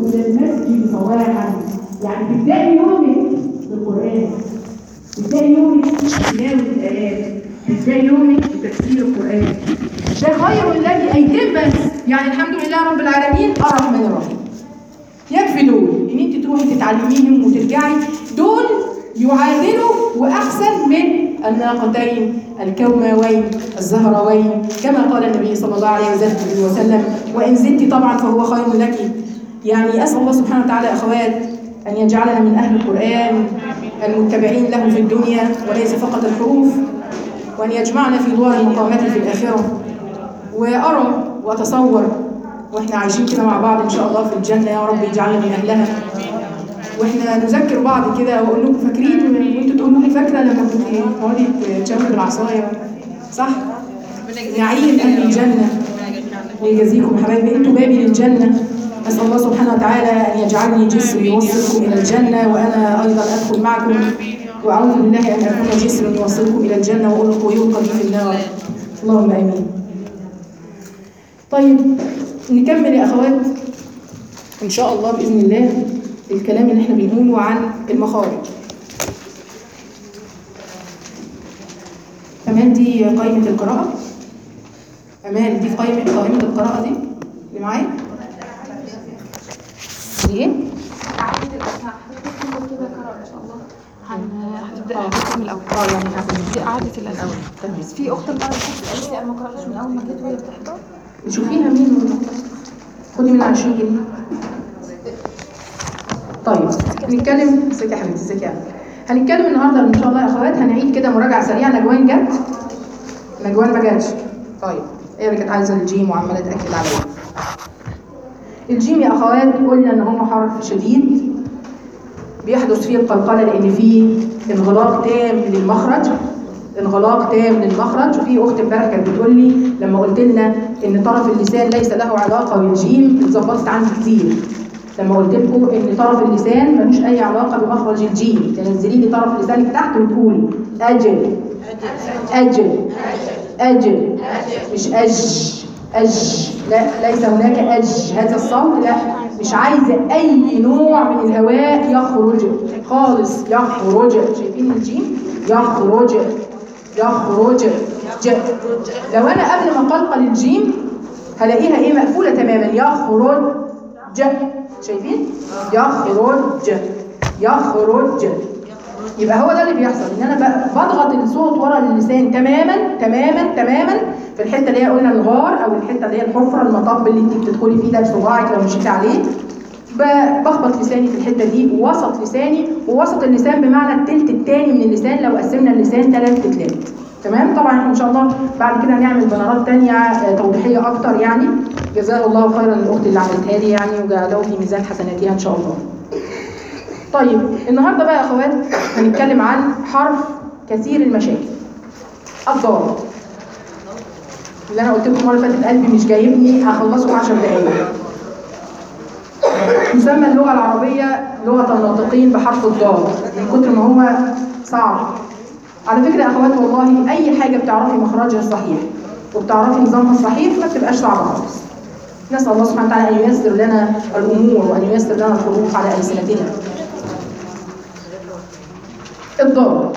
إلى المسجد صباحا يعني تبدأي يومك بالقرآن تبدأي يومك بتلاوة الآيات تبدأي يومك بتفسير القرآن ده خير لك أيتين بس يعني الحمد لله رب العالمين الرحمن الرحيم يكفي دول ان انت تروحي تتعلميهم وترجعي دول يعادلوا واحسن من الناقتين الكوماوين الزهروين كما قال النبي صلى الله عليه وسلم وان زدت طبعا فهو خير لك يعني اسال الله سبحانه وتعالى اخوات ان يجعلنا من اهل القران المتبعين له في الدنيا وليس فقط الحروف وان يجمعنا في دور المقامات في الاخره وارى واتصور واحنا عايشين كده مع بعض ان شاء الله في الجنه يا رب يجعلنا من اهلها واحنا نذكر بعض كده واقول لكم فاكرين وانتوا تقولوا لي فاكره لما كنت تقعدي تشاوري بالعصايه صح؟ نعيم اهل الجنه ويجازيكم يا حبايبي انتوا بابي للجنه اسال الله سبحانه وتعالى ان يجعلني جسر يوصلكم الى الجنه وانا ايضا ادخل معكم واعوذ بالله ان اكون جسر يوصلكم الى الجنه واغلق ويلقى بي في النار اللهم امين طيب نكمل يا اخوات ان شاء الله باذن الله الكلام اللي احنا بنقوله عن المخارج أمان دي قائمة القراءة أمان دي قائمة قائمة القراءة دي اللي معايا دي ايه؟ عدد الأسماء حضرتك كده قراءة إن شاء الله هن- هتبدأ آه. من الأول اه يعني هعمل دي قعدة الأسماء تمام. بس في أخت المرة اللي فاتت قالت لي أنا ما قرأتش من أول ما جيت وهي بتحضر شوفيها مين والله. خدي منها 20 جنيه طيب نتكلم ازيك يا حبيبتي ازيك يا أمل. هنتكلم النهارده ان شاء الله يا اخوات هنعيد كده مراجعه سريعه نجوان جت نجوان ما جاتش طيب هي اللي كانت عايزه الجيم وعماله تاكد عليا الجيم يا اخوات قلنا ان هو حرف شديد بيحدث فيه القلقله لان فيه انغلاق تام للمخرج انغلاق تام للمخرج وفي اخت امبارح كانت بتقول لي لما قلت لنا ان طرف اللسان ليس له علاقه بالجيم اتظبطت عندي كتير لما قلت لكم ان طرف اللسان ملوش اي علاقه بمخرج الجيم تنزلي لي طرف لسانك تحت وتقولي اجل اجل اجل مش اج اج لا ليس هناك اج هذا الصوت لا مش عايزه اي نوع من الهواء يخرج خالص يخرج شايفين الجيم يخرج يخرج ج لو انا قبل ما قلقل الجيم هلاقيها ايه مقفوله تماما يخرج ج شايفين يخرج يخرج يبقى هو ده اللي بيحصل ان انا ب- بضغط الصوت ورا اللسان تماما تماما تماما في الحته اللي هي قلنا الغار او الحته اللي هي الحفره المطب اللي انت بتدخلي فيه ده بصباعك لو مشيتي عليه ب- بخبط لساني في الحته دي ووسط لساني ووسط اللسان بمعنى التلت الثاني من اللسان لو قسمنا اللسان ثلاث تلات تمام طبعا احنا ان شاء الله بعد كده هنعمل بنرات تانية آه، توضيحيه اكتر يعني جزاه الله خيرا الاخت اللي عملتها لي يعني وجعله في ميزان حسناتها ان شاء الله طيب النهارده بقى يا اخوات هنتكلم عن حرف كثير المشاكل الضاد اللي انا قلت لكم المره اللي فاتت قلبي مش جايبني هخلصه في 10 دقايق يسمى اللغه العربيه لغه الناطقين بحرف الضاد من كتر ما هو صعب على فكره يا اخوات والله اي حاجه بتعرفي مخرجها الصحيح وبتعرفي نظامها الصحيح ما بتبقاش صعبه خالص نسال الله سبحانه وتعالى ان ييسر لنا الامور وان ييسر لنا الحروف على السنتنا الضاد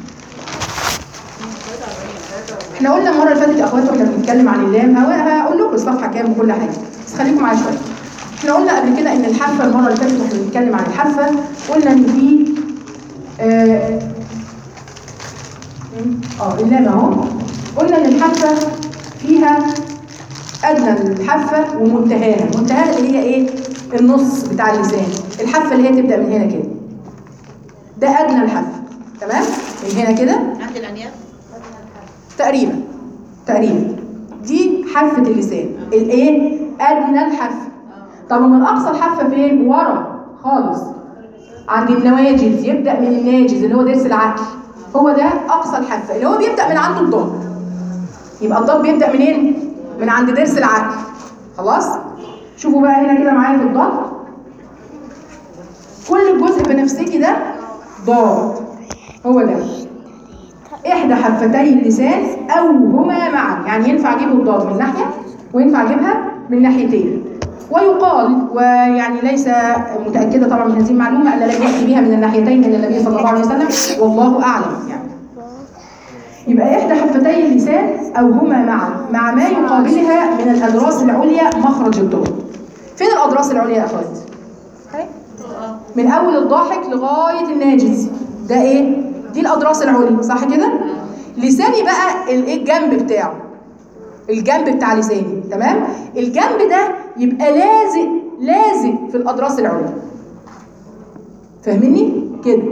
احنا قلنا المره اللي فاتت يا اخوات واحنا بنتكلم عن اللام هو- هقول لكم الصفحه كام وكل حاجه بس خليكم معايا شويه احنا قلنا قبل كده ان الحافه المره اللي فاتت واحنا بنتكلم عن الحافه قلنا ان في اه اه اللام اهو قلنا ان الحافه فيها ادنى الحافه ومنتهاها منتهاها اللي هي ايه النص بتاع اللسان الحافه اللي هي تبدا من هنا كده ده ادنى الحافه تمام من هنا كده عند الأنياب تقريبا تقريبا دي حافه اللسان الايه ادنى الحافه طب من اقصى الحافه فين ورا خالص عند النواجذ يبدا من الناجز اللي هو ضرس العقل هو ده اقصى الحافه اللي هو بيبدا من عند الضاد يبقى الضاد بيبدا منين من عند ضرس العقل خلاص شوفوا بقى هنا كده معايا في الضاد كل جزء بنفسجي ده ضاد هو ده احدى حفتي اللسان او هما معا يعني ينفع اجيب الضاد من ناحيه وينفع اجيبها من ناحيتين ويقال ويعني ليس متاكده طبعا من هذه المعلومه ان لم ياتي بها من الناحيتين من النبي صلى الله عليه وسلم والله اعلم يعني يبقى إحدى حفتي اللسان أو هما معا مع ما يقابلها من الأضراس العليا مخرج الضوء. فين الأضراس العليا يا أخوات؟ أهي. من أول الضاحك لغاية الناجز ده إيه؟ دي الأضراس العليا صح كده؟ لساني بقى الإيه الجنب بتاعه الجنب بتاع لساني تمام؟ الجنب ده يبقى لازق لازق في الأضراس العليا فاهميني؟ كده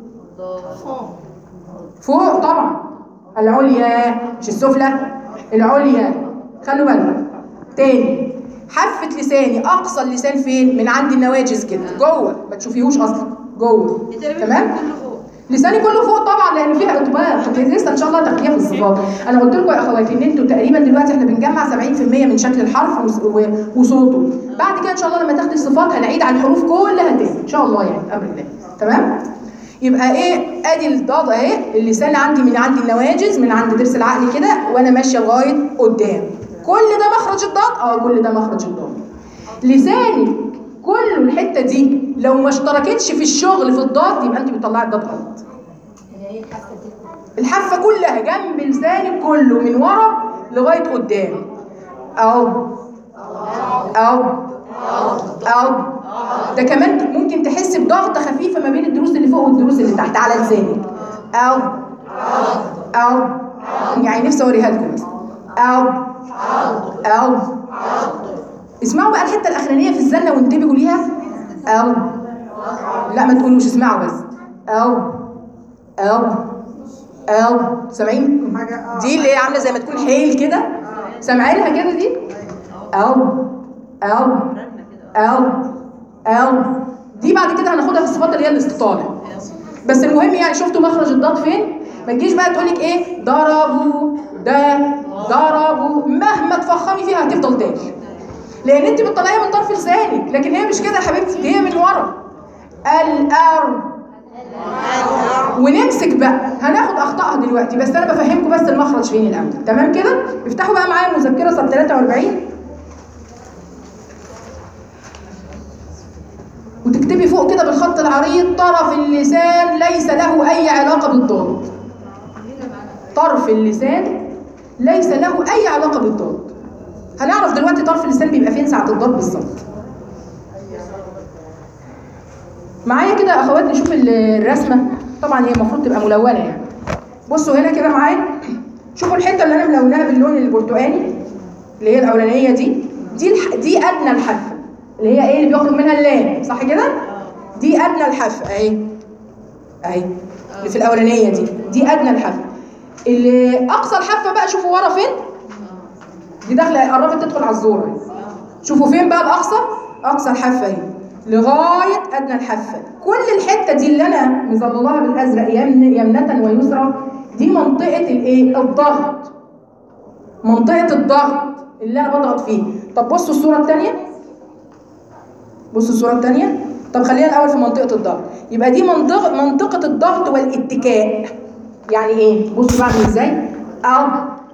فوق طبعا العليا مش السفلى العليا خلوا بالكم تاني حافة لساني أقصى اللسان فين؟ من عند النواجز كده جوه ما تشوفيهوش أصلا جوه تمام؟ لساني كله فوق طبعا لان فيها اطباق لسه ان شاء الله تاخديها في الصفات انا قلت لكم يا اخواتي ان انتوا تقريبا دلوقتي احنا بنجمع 70% من شكل الحرف وص- و- وصوته بعد كده ان شاء الله لما تاخدي الصفات هنعيد على الحروف كلها تاني ان شاء الله يعني بامر الله تمام يبقى ايه ادي الضاد اهي اللسان عندي من عند النواجز من عند ضرس العقل كده وانا ماشيه لغايه قدام كل ده مخرج الضاد اه كل ده مخرج الضاد لسانك كله الحته دي لو ما اشتركتش في الشغل في الضاد يبقى انت بتطلعي الضاد غلط الحافه كلها جنب لسانك كله من ورا لغايه قدام او او او ده كمان ممكن تحس بضغطه خفيفه ما بين الدروس اللي فوق والدروس اللي تحت على لسانك او او يعني نفسي اوريها لكم بس او او اسمعوا بقى الحته الاخرانيه في الزنه وانتبهوا ليها او لا ما تقولوش اسمعوا بس او او او سامعين دي اللي هي عامله زي ما تكون حيل كده سامعينها كده دي او او او او دي بعد كده هناخدها في الصفات اللي هي الاستطاله بس المهم يعني شفتوا مخرج الضاد فين ما تجيش بقى تقولك ايه ضربوا ده ضربوا مهما تفخمي فيها هتفضل تاني لان انت بتطلعيها من طرف لسانك لكن هي مش كده يا حبيبتي دي هي من ورا الارض ونمسك بقى هناخد اخطائها دلوقتي بس انا بفهمكم بس المخرج فين الاول تمام كده افتحوا بقى معايا المذكره صفحه 43 وتكتبي فوق كده بالخط العريض طرف اللسان ليس له اي علاقه بالضاد طرف اللسان ليس له اي علاقه بالضاد هنعرف دلوقتي طرف اللسان بيبقى فين ساعه الضاد بالظبط معايا كده يا اخوات نشوف ال- الرسمه طبعا هي المفروض تبقى ملونه يعني بصوا هنا كده معايا شوفوا الحته اللي انا ملوناها باللون البرتقاني اللي هي الاولانيه دي دي الح... دي ادنى الحافه اللي هي ايه اللي بيخرج منها اللام صح كده دي ادنى الحافه اهي اهي اللي في الاولانيه دي دي ادنى الحافه اللي اقصى الحافه بقى شوفوا ورا فين دي داخله قربت تدخل على الزور أهي. شوفوا فين بقى الاقصى اقصى الحافه اهي لغايه ادنى الحافه كل الحته دي اللي انا مظللاها بالازرق يمن يمنه ويسرى دي منطقه الايه الضغط منطقه الضغط اللي انا بضغط فيه طب بصوا الصوره الثانيه بصوا الصوره الثانيه طب خلينا الاول في منطقه الضغط يبقى دي منطقه منطقه الضغط والاتكاء يعني ايه بصوا بعمل ازاي او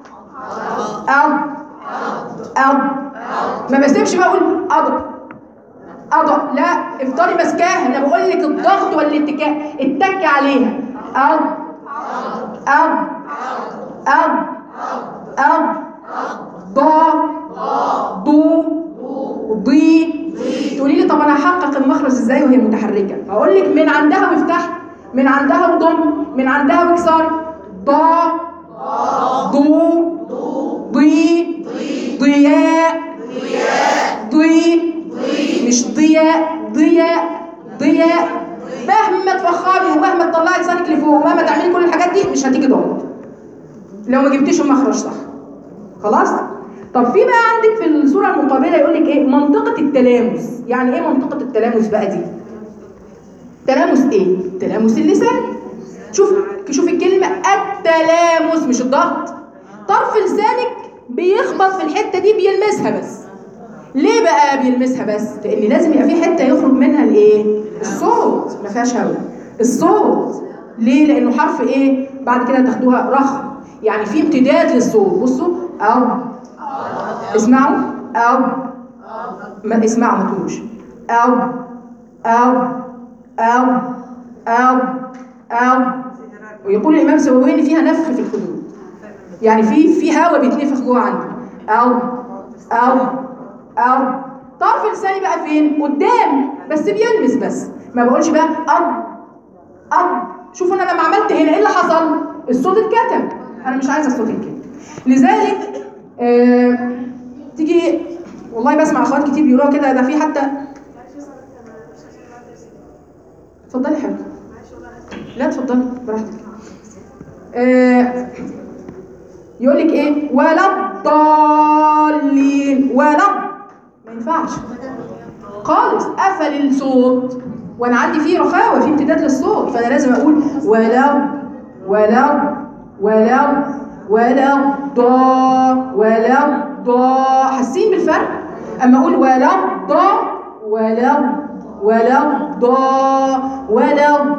او او ما بسيبش بقى اقول اضغط اضغط لا افضلي ماسكاها انا بقول لك الضغط والاتكاء اتكي عليها او او او او ضا ضو ضي تقولي لي طب انا هحقق المخرج ازاي وهي متحركه اقول لك من عندها وافتح من عندها وضم من عندها واكسر ضا ضو ضي ضياء ضي مش ضياء ضياء ضياء مهما تفخمي ومهما تطلعي لسانك لفوق ومهما تعملي كل الحاجات دي مش هتيجي ضغط لو ما جبتيش المخرج صح خلاص طب في بقى عندك في الصوره المقابله يقول لك ايه منطقه التلامس يعني ايه منطقه التلامس بقى دي تلامس ايه تلامس اللسان شوف شوف الكلمه التلامس مش الضغط طرف لسانك بيخبط في الحته دي بيلمسها بس ليه بقى بيلمسها بس لان لازم يبقى في حته يخرج منها الايه الصوت ما فيهاش هوا الصوت ليه لانه حرف ايه بعد كده تاخدوها رخم يعني في امتداد للصوت بصوا او اسمعوا او ما اسمعوا ما تقولوش أو أو أو أو أو ويقول الإمام سووي إن فيها نفخ في الخدود يعني في في هواء بيتنفخ جوه عندي أو أو أو طرف لساني بقى فين؟ قدام بس بيلمس بس ما بقولش بقى أب أب شوفوا أنا لما عملت هنا إيه اللي حصل؟ الصوت اتكتم أنا مش عايزة الصوت يتكتم لذلك آه تيجي والله بسمع اخوات كتير بيقولوا كده ده في حتى اتفضلي يا حبيبتي لا اتفضلي براحتك آه يقول لك ايه ولا الضالين ولا ما ينفعش خالص قفل الصوت وانا عندي فيه رخاوه في امتداد للصوت فانا لازم اقول ولو ولو ولو ولو ضا ولو ضا حاسين بالفرق اما اقول ولو ضا ولو ولو ضا ولو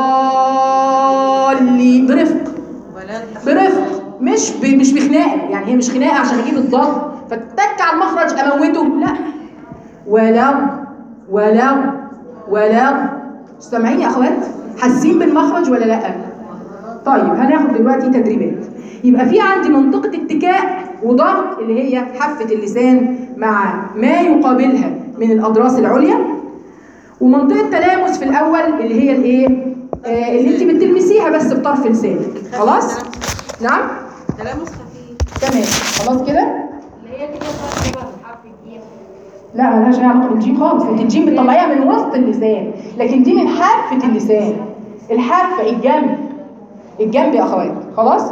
ضالين برفق برفق مش ب... مش بخناقه يعني هي مش خناقه عشان اجيب الضاد فتك على المخرج اموته لا ولو ولو ولو سامعين يا اخوات حاسين بالمخرج ولا لا طيب هناخد دلوقتي تدريبات يبقى في عندي منطقه اتكاء وضغط اللي هي حافه اللسان مع ما يقابلها من الاضراس العليا ومنطقه تلامس في الاول اللي هي الايه آه اللي انت بتلمسيها بس بطرف لسانك خلاص نعم تلامس خفيف تمام خلاص كده اللي هي كده بقى حرف الجيم لا ملهاش اي علاقه بالجيم خالص انت الجيم بتطلعيها من وسط اللسان لكن دي من حافه اللسان الحافه الجنب الجنب يا اخوات خلاص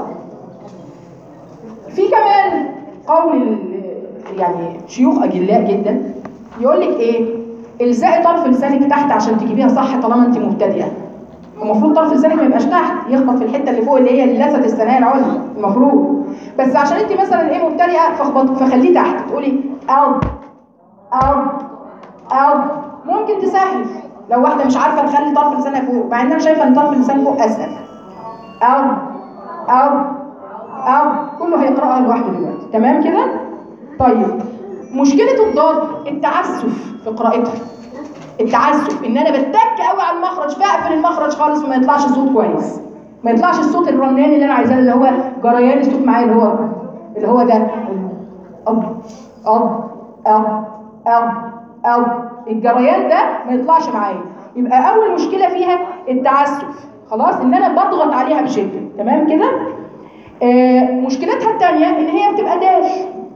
في كمان قول ال- يعني شيوخ اجلاء جدا يقول لك ايه الزقي طرف لسانك تحت عشان تجيبيها صح طالما انت مبتدئه المفروض طرف لسانك ما يبقاش تحت يخبط في الحته اللي فوق اللي هي لثه الثنايا العليا المفروض بس عشان انت مثلا ايه مبتدئه فاخبط فخليه تحت تقولي او او او ممكن تسهل لو واحده مش عارفه تخلي طرف لسانها فوق مع ان انا شايفه ان طرف اللسان فوق اسهل او او او كله هيقراها لوحده دلوقتي تمام كده طيب مشكله الضاد التعسف في قراءتها التعسف ان انا بتك قوي على المخرج فاقفل المخرج خالص وما يطلعش صوت كويس ما يطلعش الصوت الرنان اللي انا عايزاه اللي هو جريان الصوت معايا اللي هو اللي هو ده اب اب اب اب اب الجريان ده ما يطلعش معايا يبقى اول مشكله فيها التعسف خلاص ان انا بضغط عليها بشده تمام كده آه مشكلتها الثانيه ان هي بتبقى داش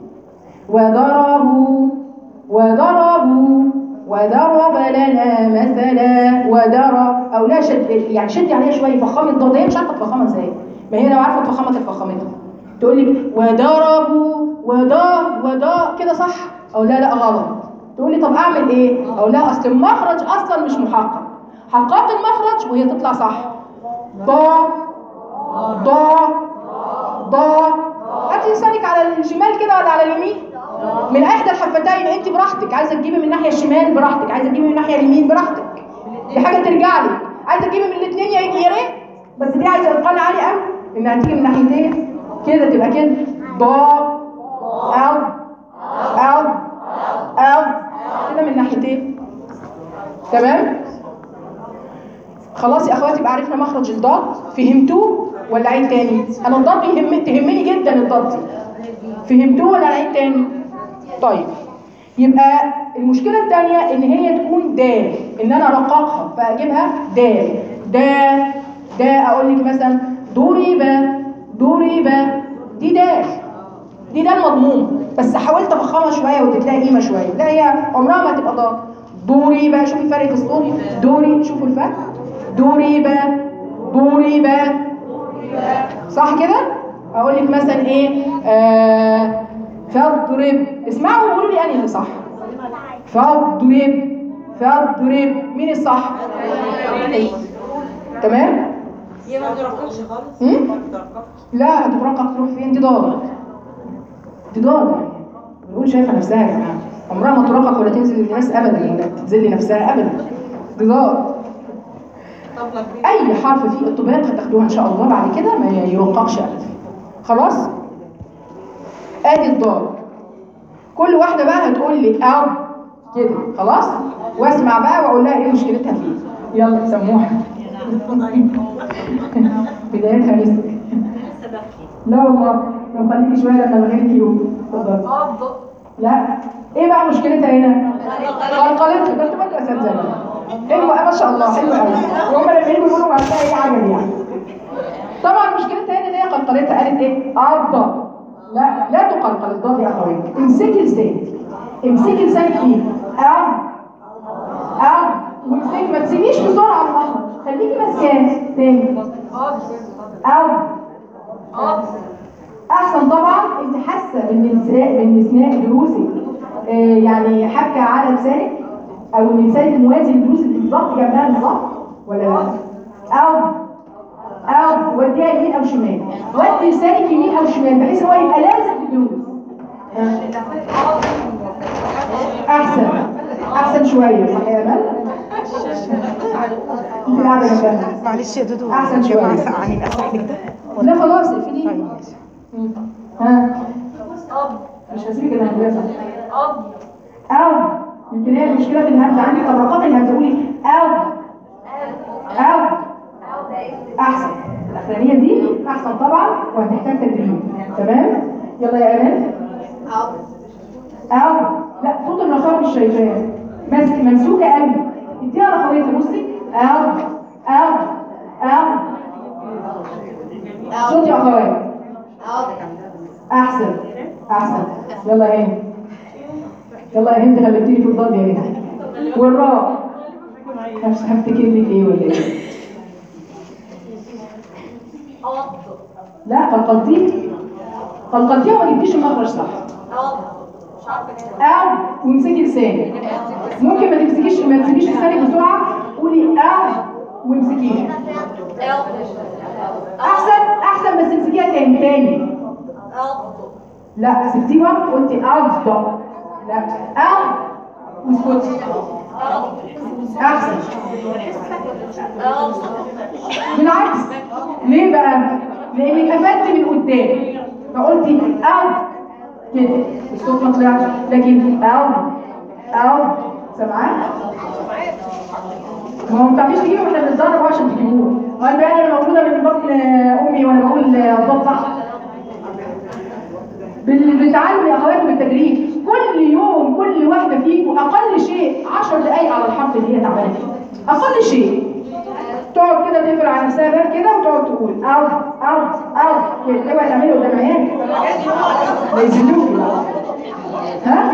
وضربوا وضربوا وضرب لنا مثلا وضرب او لا شد يعني شدي عليها شويه فخامه الضاد هي مش عارفه تفخمها ازاي ما هي لو عارفه تفخمها تفخمتها تقول لي وضربوا وضا وضا كده صح او لا لا غلط تقول لي طب اعمل ايه او لا اصل المخرج اصلا مش محقق حققت المخرج وهي تطلع صح ضا ضا ضا هاتي لسانك على الشمال كده ولا على اليمين من احدى الحفتين انت براحتك عايزه تجيبي من الناحيه الشمال براحتك عايزه تجيبي من الناحيه اليمين براحتك دي حاجه ترجع لك عايزه تجيبي من الاثنين يا يا ريت بس دي عايزه اتقان عالي قوي انها تيجي من ناحيتين كده تبقى كده ضا او او او كده من ناحيتين تمام خلاص يا اخواتي يبقى عرفنا مخرج الضاد فهمتوه ولا عيد تاني انا الضاد يهم تهمني جدا الضاد دي فهمتوه ولا عيد تاني طيب يبقى المشكله الثانيه ان هي تكون دال ان انا ارققها فاجيبها دال دا دا اقول لك مثلا ضرب ضرب دي دال دي دال مضمون بس حاولت افخمها شويه وتلاقي قيمه شويه لا هي عمرها ما تبقى ضاد ضرب شوفي فرق في الصوت دوري شوفوا الفرق ضرب ضرب صح كده اقول لك مثلا ايه آه فاضرب اسمعوا وقولوا لي انهي اللي صح فاضرب فاضرب مين الصح تمام هي ما بترققش خالص هم؟ ما بترققش لا هتفرقك تروح فين دي ضاد دي ضاد يعني بنقول شايفه نفسها يا جماعه عمرها ما ترقق ولا تنزل للناس ابدا ولا تذل نفسها ابدا دي ضاد طبلة كبيرة اي حرف فيه اطباق هتاخدوها ان شاء الله بعد كده ما يرققش ابدا خلاص ادي الضاد كل واحده بقى هتقول لي او كده خلاص واسمع بقى واقول لها ايه مشكلتها فيه يلا سموها بدايتها مسك لا والله لو خليكي شويه لما الغير يوم اتفضل لا ايه بقى مشكلتها هنا قلقلتها ده انتوا برضه اساتذه حلوه ما شاء الله حلوه قوي وهم اللي بيقولوا هتلاقي ايه عجب يعني طبعا مشكلتها هنا ان هي قلقلتها قالت ايه ارضى لا لا تقلقل الضاد يا اخويا امسكي لسانك امسكي لسانك فيه اه اه وامسكي ما تسيبيش بسرعه المخرج خليكي ماسكاه تاني اه احسن طبعا انت حاسه ان الاسناء ان اثناء دروسك آه، يعني حكه على لسانك او ان لسانك موازي لدروسك بالظبط جنبها بالظبط ولا لا او او وديها يمين او شمال ودي لسانك يمين او شمال بحيث ان هو يبقى لازق في الدروس آه. احسن احسن شويه صح يا مال انت قاعده جنبها معلش يا دودو أحسن يا شوية. جماعة سقعني أفتح لك ده لا خلاص اقفليه طيب ماشي مم. ها مش هسيبك انا هندسه او يمكن هي المشكله في الهمزه عندي طبقات الهمزه قولي او او احسن الاخرانيه دي احسن طبعا وهتحتاج تدريب تمام يلا يا امان او لا صوت الرخاء مش شايفاه ماسك ممسوكه قوي اديها رخويه بصي او او او صوت يا اخويا احسن احسن يلا يا هند يلا يا هند غلبتيني في الضاد يا هند والراء نفس هفتكر لك ايه ولا ايه لا قلقلتيه قلقلتيها وما جبتيش المخرج صح او وامسكي لسانك ممكن ما تمسكيش ما تسيبيش لسانك بسرعه قولي او وامسكيه احسن احسن بس امسكيها تاني تاني لا سبتيه برضه قلتي افضل لا او واسكتي احسن بالعكس ليه بقى لانك قفلت من قدام فقلتي او كده الصوت ما طلعش لكن او او سامعاه ما هو ما بتعرفيش تجيبه واحنا بنتدرب عشان تجيبوه ما البيان انا موجوده من بطن امي وانا بقول الضاد صح بال- بالتعلم يا اخواتي بالتدريب كل يوم كل واحده فيكم اقل شيء 10 دقائق على الحرف اللي هي تعبانه فيه اقل شيء تقعد كده تقفل على نفسها باب كده وتقعد تقول او او او كده اوعي تعملي قدام عيالك ما يذلوكي بقى. ها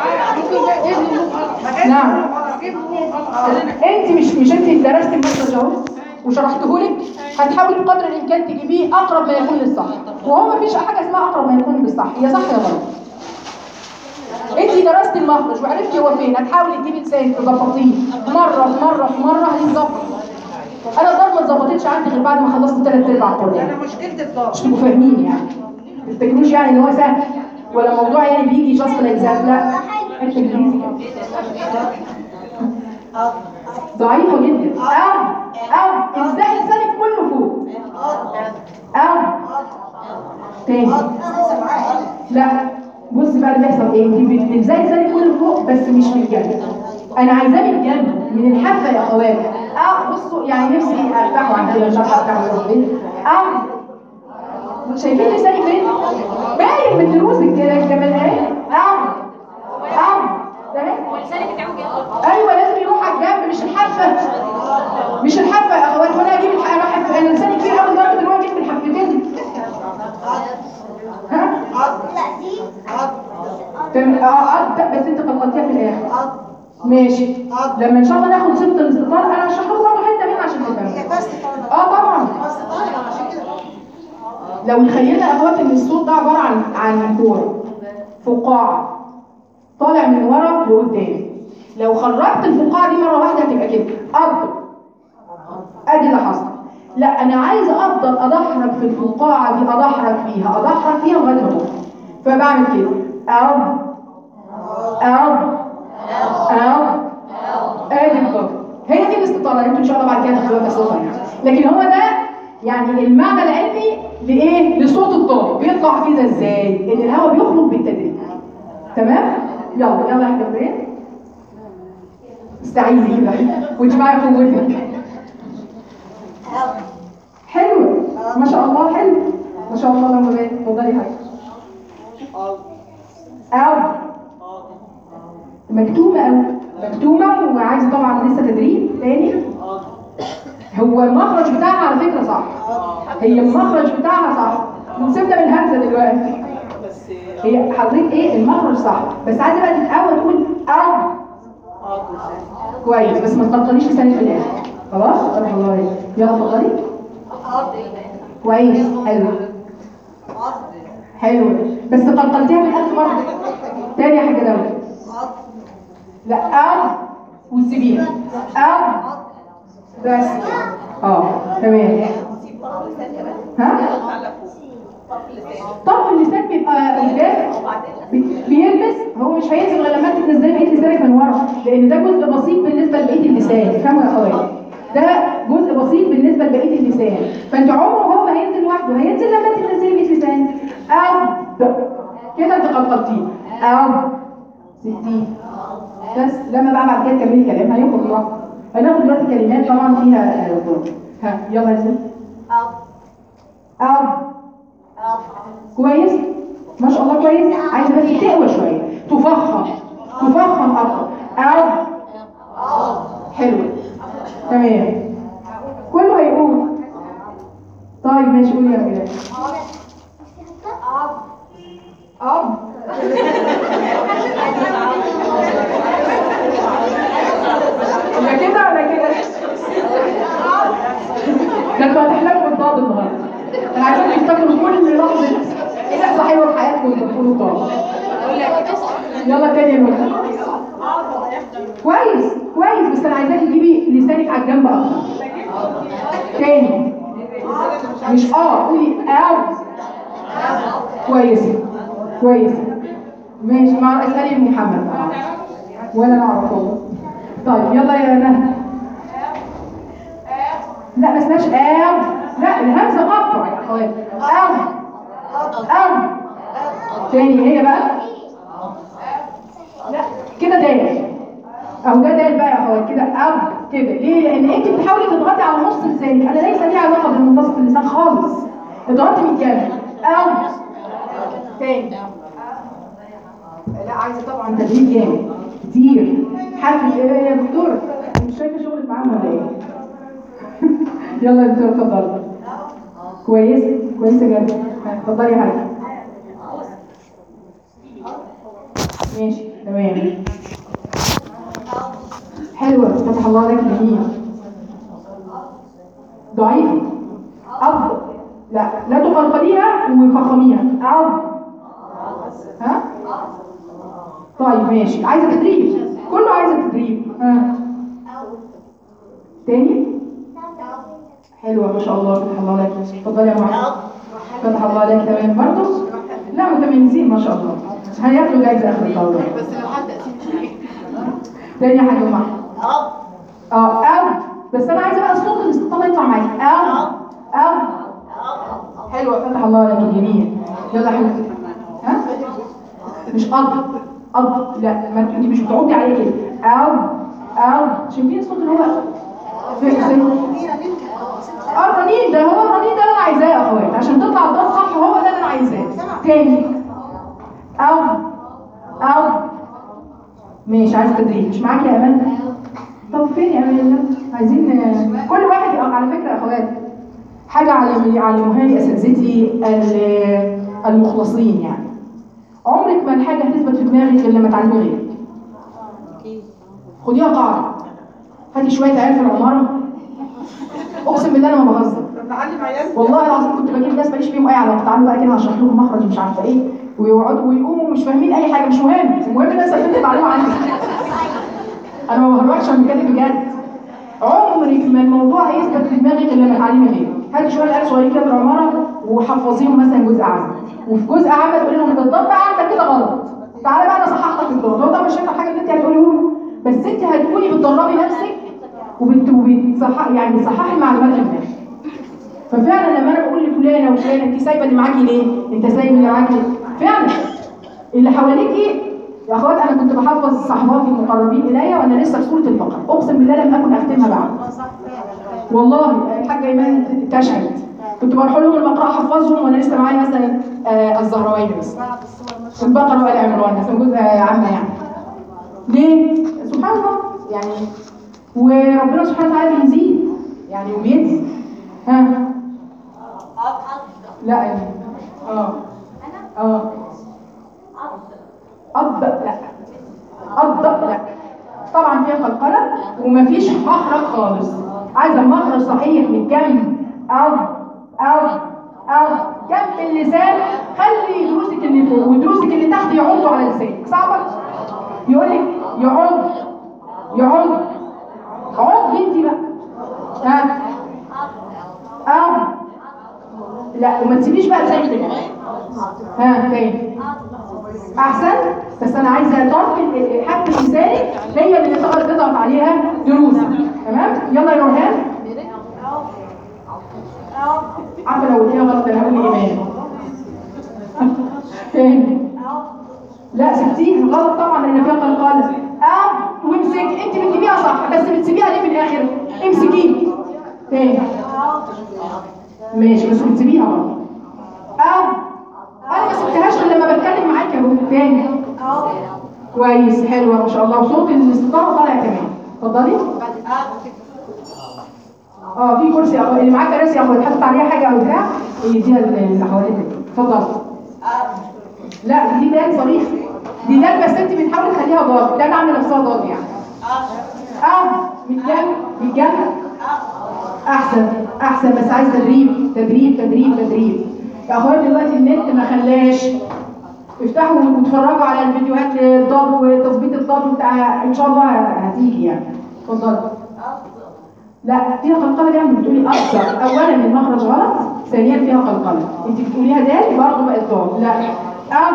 نعم انت مش مش انت درست المنهج اهو وشرحته لك هتحاولي بقدر الامكان تجيبيه اقرب ما يكون للصح وهو ما فيش حاجه اسمها اقرب ما يكون بالصح هي صح يا غلط انت درست المخرج وعرفتي هو فين هتحاولي تجيبي لسانك تظبطيه مره في مره في مره هيتظبط انا الضرب ما اتظبطتش عندي غير بعد ما خلصت ثلاث ارباع القران انا مشكلتي الضغط مش تبقوا فاهمين يعني ما تفتكروش يعني ان هو سهل ولا موضوع يعني بيجي جاست لايك ذات لا انت انجليزي ضعيفه جدا او او ازاي لسانك كله فوق او تاني لا بص بقى اللي بيحصل ايه انت بتلزقي لسانك كله فوق بس مش من الجنب انا عايزاه من الجنب من الحافه يا اخوات اه بصوا يعني نفسي ارتاحوا عن كده مش عارفه ارتاحوا يروح فين اه شايفين لساني فين؟ باين من دروسك كده كمان ايه؟ اه اه تمام؟ ايوه لازم يروح على الجنب مش الحافه مش الحافه يا اخوات وانا اجيب الح- انا حف... انا لساني كبير قوي لدرجه ان هو اجيب الحفتين ها؟ تمام اه اه بس انت قلقلتيها في الاخر ماشي لما ان شاء الله ناخد صفه الاستطاله انا هشرح لكم برضه حته منها عشان تفهموا اه طبعا لو تخيلنا يا اخوات ان الصوت ده عباره عن عن كوره فقاعه طالع من ورا لقدام لو خرجت الفقاعه دي مره واحده هتبقى كده افضل ادي اللي حصل لا انا عايزه افضل ادحرج في الفقاعه دي ادحرج فيها ادحرج فيها لغايه ما أروح. فبعمل كده او او او ادي الضغط هي دي الاستطاله انتوا ان شاء الله بعد كده تاخدوها كصفه يعني لكن هو ده يعني المعنى العلمي لايه لصوت الضاد بيطلع كده ازاي ان الهواء بيخرج بالتدريج تمام يلا يلا يا حبايبي استعيذي كده واجمعي قوتك حلو ما شاء الله حلو ما شاء الله اللهم بارك اتفضلي يا حاجه أو مكتومة أو مكتومة وعايزة طبعا لسه تدريب تاني هو المخرج بتاعها على فكرة صح هي المخرج بتاعها صح سيبنا من الهمزة دلوقتي هي حضرتك ايه المخرج صح بس عايزة بقى تتقوى تقول أو كويس بس ما تقطعليش لسانك في الآخر خلاص؟ طب الله عليك. يلا اتفضلي كويس حلو حلو بس قلقلتيها من ألف مرة تاني يا حاجة دولة لا أو وتسيبيها أو بس اه تمام ها طرف اللسان بيبقى قدام بي- بيلبس هو مش هينزل غير لما انت تنزلي بقيه لسانك من ورا لان ده جزء بسيط بالنسبه لبقيه اللسان فاهموا يا اخوات ده جزء بسيط بالنسبه لبقيه اللسان فانت عمره هو ما هينزل لوحده هينزل لما انت تنزلي بقيه لسان او ده. كده انت قلقلتيه او ستين بس لما بقى بعد كده تكملي كلام هياخد وقت هناخد دلوقتي كلمات طبعا فيها آه، ضرب. ها يلا يا زين او كويس ما شاء الله كويس عايزه بس تقوى شويه تفخم تفخم اكتر او حلو تمام كله هيقول طيب ماشي قولي يا بلال اب يا كده ولا كده ده انتوا هتحلموا بالضاد النهارده انا عايزاكم تفتكروا كل لحظه ايه احلى حلوه في حياتكم انتوا تقولوا الضاد يلا تاني يا نور كويس كويس بس انا عايزاكي تجيبي لسانك على الجنب اكتر تاني مش اه قولي او كويسه كويسه ماشي مع اسالي محمد ولا نعرف والله طيب يلا يا نهى لا ما اسمهاش او لا الهمزه قطع يا اخوات او او تاني هي بقى لا كده دال او ده دال بقى يا اخوات كده او كده ليه لان انت بتحاولي تضغطي على نص لسانك انا ليس لي علاقه بالمنتصف اللسان خالص اضغطي من الجنب او تاني لا عايزه طبعا تدريب جامد كتير حافل ايه يا دكتور أنت مش شايفه شغلك معاهم ولا ايه يلا يا دكتور اتفضلي كويس كويسه جدا اتفضلي يا حاجه ماشي تمام حلوه فتح الله عليك جميل ضعيف أب لا لا تقلقليها وفخميها أب ها طيب ماشي عايزه تدريب كله عايزه تدريب ها تاني حلوه ما شاء الله فتح الله عليك اتفضلي يا محمد فتح الله عليك تمام برضه لا متميزين ما شاء الله هياخدوا جايزه اخر الدوره بس لو حد اسيب تاني حاجه يا محمد اه او بس انا عايزه بقى الصوت الاستطاله يطلع معاكي او او حلوه فتح الله عليك جميل يلا يا حبيبتي ها مش اب اب لا ما انت انت مش بتعودي عليه كده او او شايفين الصوت اللي هو في زي اه الرنين ده هو الرنين ده اللي انا عايزاه يا اخوات عشان تطلع الضغط صح هو ده اللي انا عايزاه تاني او او ماشي عايز تدريب مش معاكي يا امان طب فين يا امان الله عايزين كل واحد يبقى على فكره يا اخوات حاجه علم- علموها لي اساتذتي ال- المخلصين يعني عمرك ما الحاجه هتثبت في دماغك غير لما تعلمي غيرك خديها قاعده هاتي شويه عيال في العماره اقسم بالله انا ما بهزر بعلم عيال والله العظيم كنت بجيب ناس ماليش فيهم اي علاقه تعالوا بقى كده هشرح لكم مخرج مش عارفه ايه ويقعدوا ويقوموا مش فاهمين اي حاجه مش مهم المهم الناس استفدت المعلومه عندي انا ما بهرجش انا بتكلم بجد عمرك ما الموضوع هيثبت في دماغك الا لما تعلمي غيره هاتي شويه عيال صغيرين كده في العماره وحفظيهم مثلا جزء عام وفي جزء عام تقولي لهم ده الضبط عندك كده غلط تعالى بقى انا اصحح لك الضبط هو ده مش هينفع حاجه اللي انت هتقوليه له بس انت هتكوني بتدربي نفسك وبت- وبتصحح يعني بتصححي المعلومات اللي في دماغك ففعلا لما انا بقول لفلانه وفلانه انت سايبه اللي معاكي ليه؟ انت سايب اللي معاكي ليه؟ فعلا اللي حواليكي يا اخوات انا كنت بحفظ صحباتي المقربين الي وانا لسه في سوره البقره اقسم بالله لم اكن اختمها بعد والله الحاجه ايمان تشهد كنت بروح لهم البقره احفظهم وانا لسه معايا مثلا آه الزهراوين بس البقره وال عمران بس موجود آه عامه يعني ليه؟ سبحان الله يعني وربنا سبحانه وتعالى بيزيد يعني وبيدي ها لا يعني اه اه أض لا أض لا طبعا فيها قلقلة ومفيش مخرج خالص عايزة مخرج صحيح من جنب أو أو أو جنب اللسان خلي دروسك اللي فوق ودروسك اللي تحت يعضوا على لسانك صعبة يقول لك يعض يعض عض انت بقى ها أو لا وما تسيبيش بقى لسانك كده ها تاني احسن بس انا عايزه طرف حاجه لسانك هي اللي تقدر تضغط عليها دروسك تمام يلا يا نورهان عارفه لو قلتيها غلط انا هقول ايمان تاني لا سبتيه غلط طبعا لان فيها قلقله اه وامسك انت بتجيبيها صح بس بتسيبيها ليه في الاخر امسكيه تاني ماشي بس بتسيبيها برضه اه انا ما سبتهاش غير لما بتكلم معاك يا بابا تاني كويس حلوه ما شاء الله وصوت الاستطاعه طالع كمان اتفضلي اه في كرسي أهو. اللي معاه كراسي اهو تحط عليها حاجه او بتاع يديها اللي حواليك اتفضل لا دي دال صريح دي دال بس انت بتحاولي تخليها ضاد دال عامله نفسها ضاد يعني اه متجنن متجنن احسن احسن بس عايز تدريب تدريب تدريب تدريب يا اخويا دلوقتي النت ما خلاش افتحوا واتفرجوا على الفيديوهات للضاد وتظبيط الضاد بتاع ان شاء الله هتيجي يعني اتفضل لا فيها قلقله جامد بتقولي اكثر اولا المخرج غلط ثانيا فيها قلقله انت بتقوليها دال برضه بقت ضاد لا اه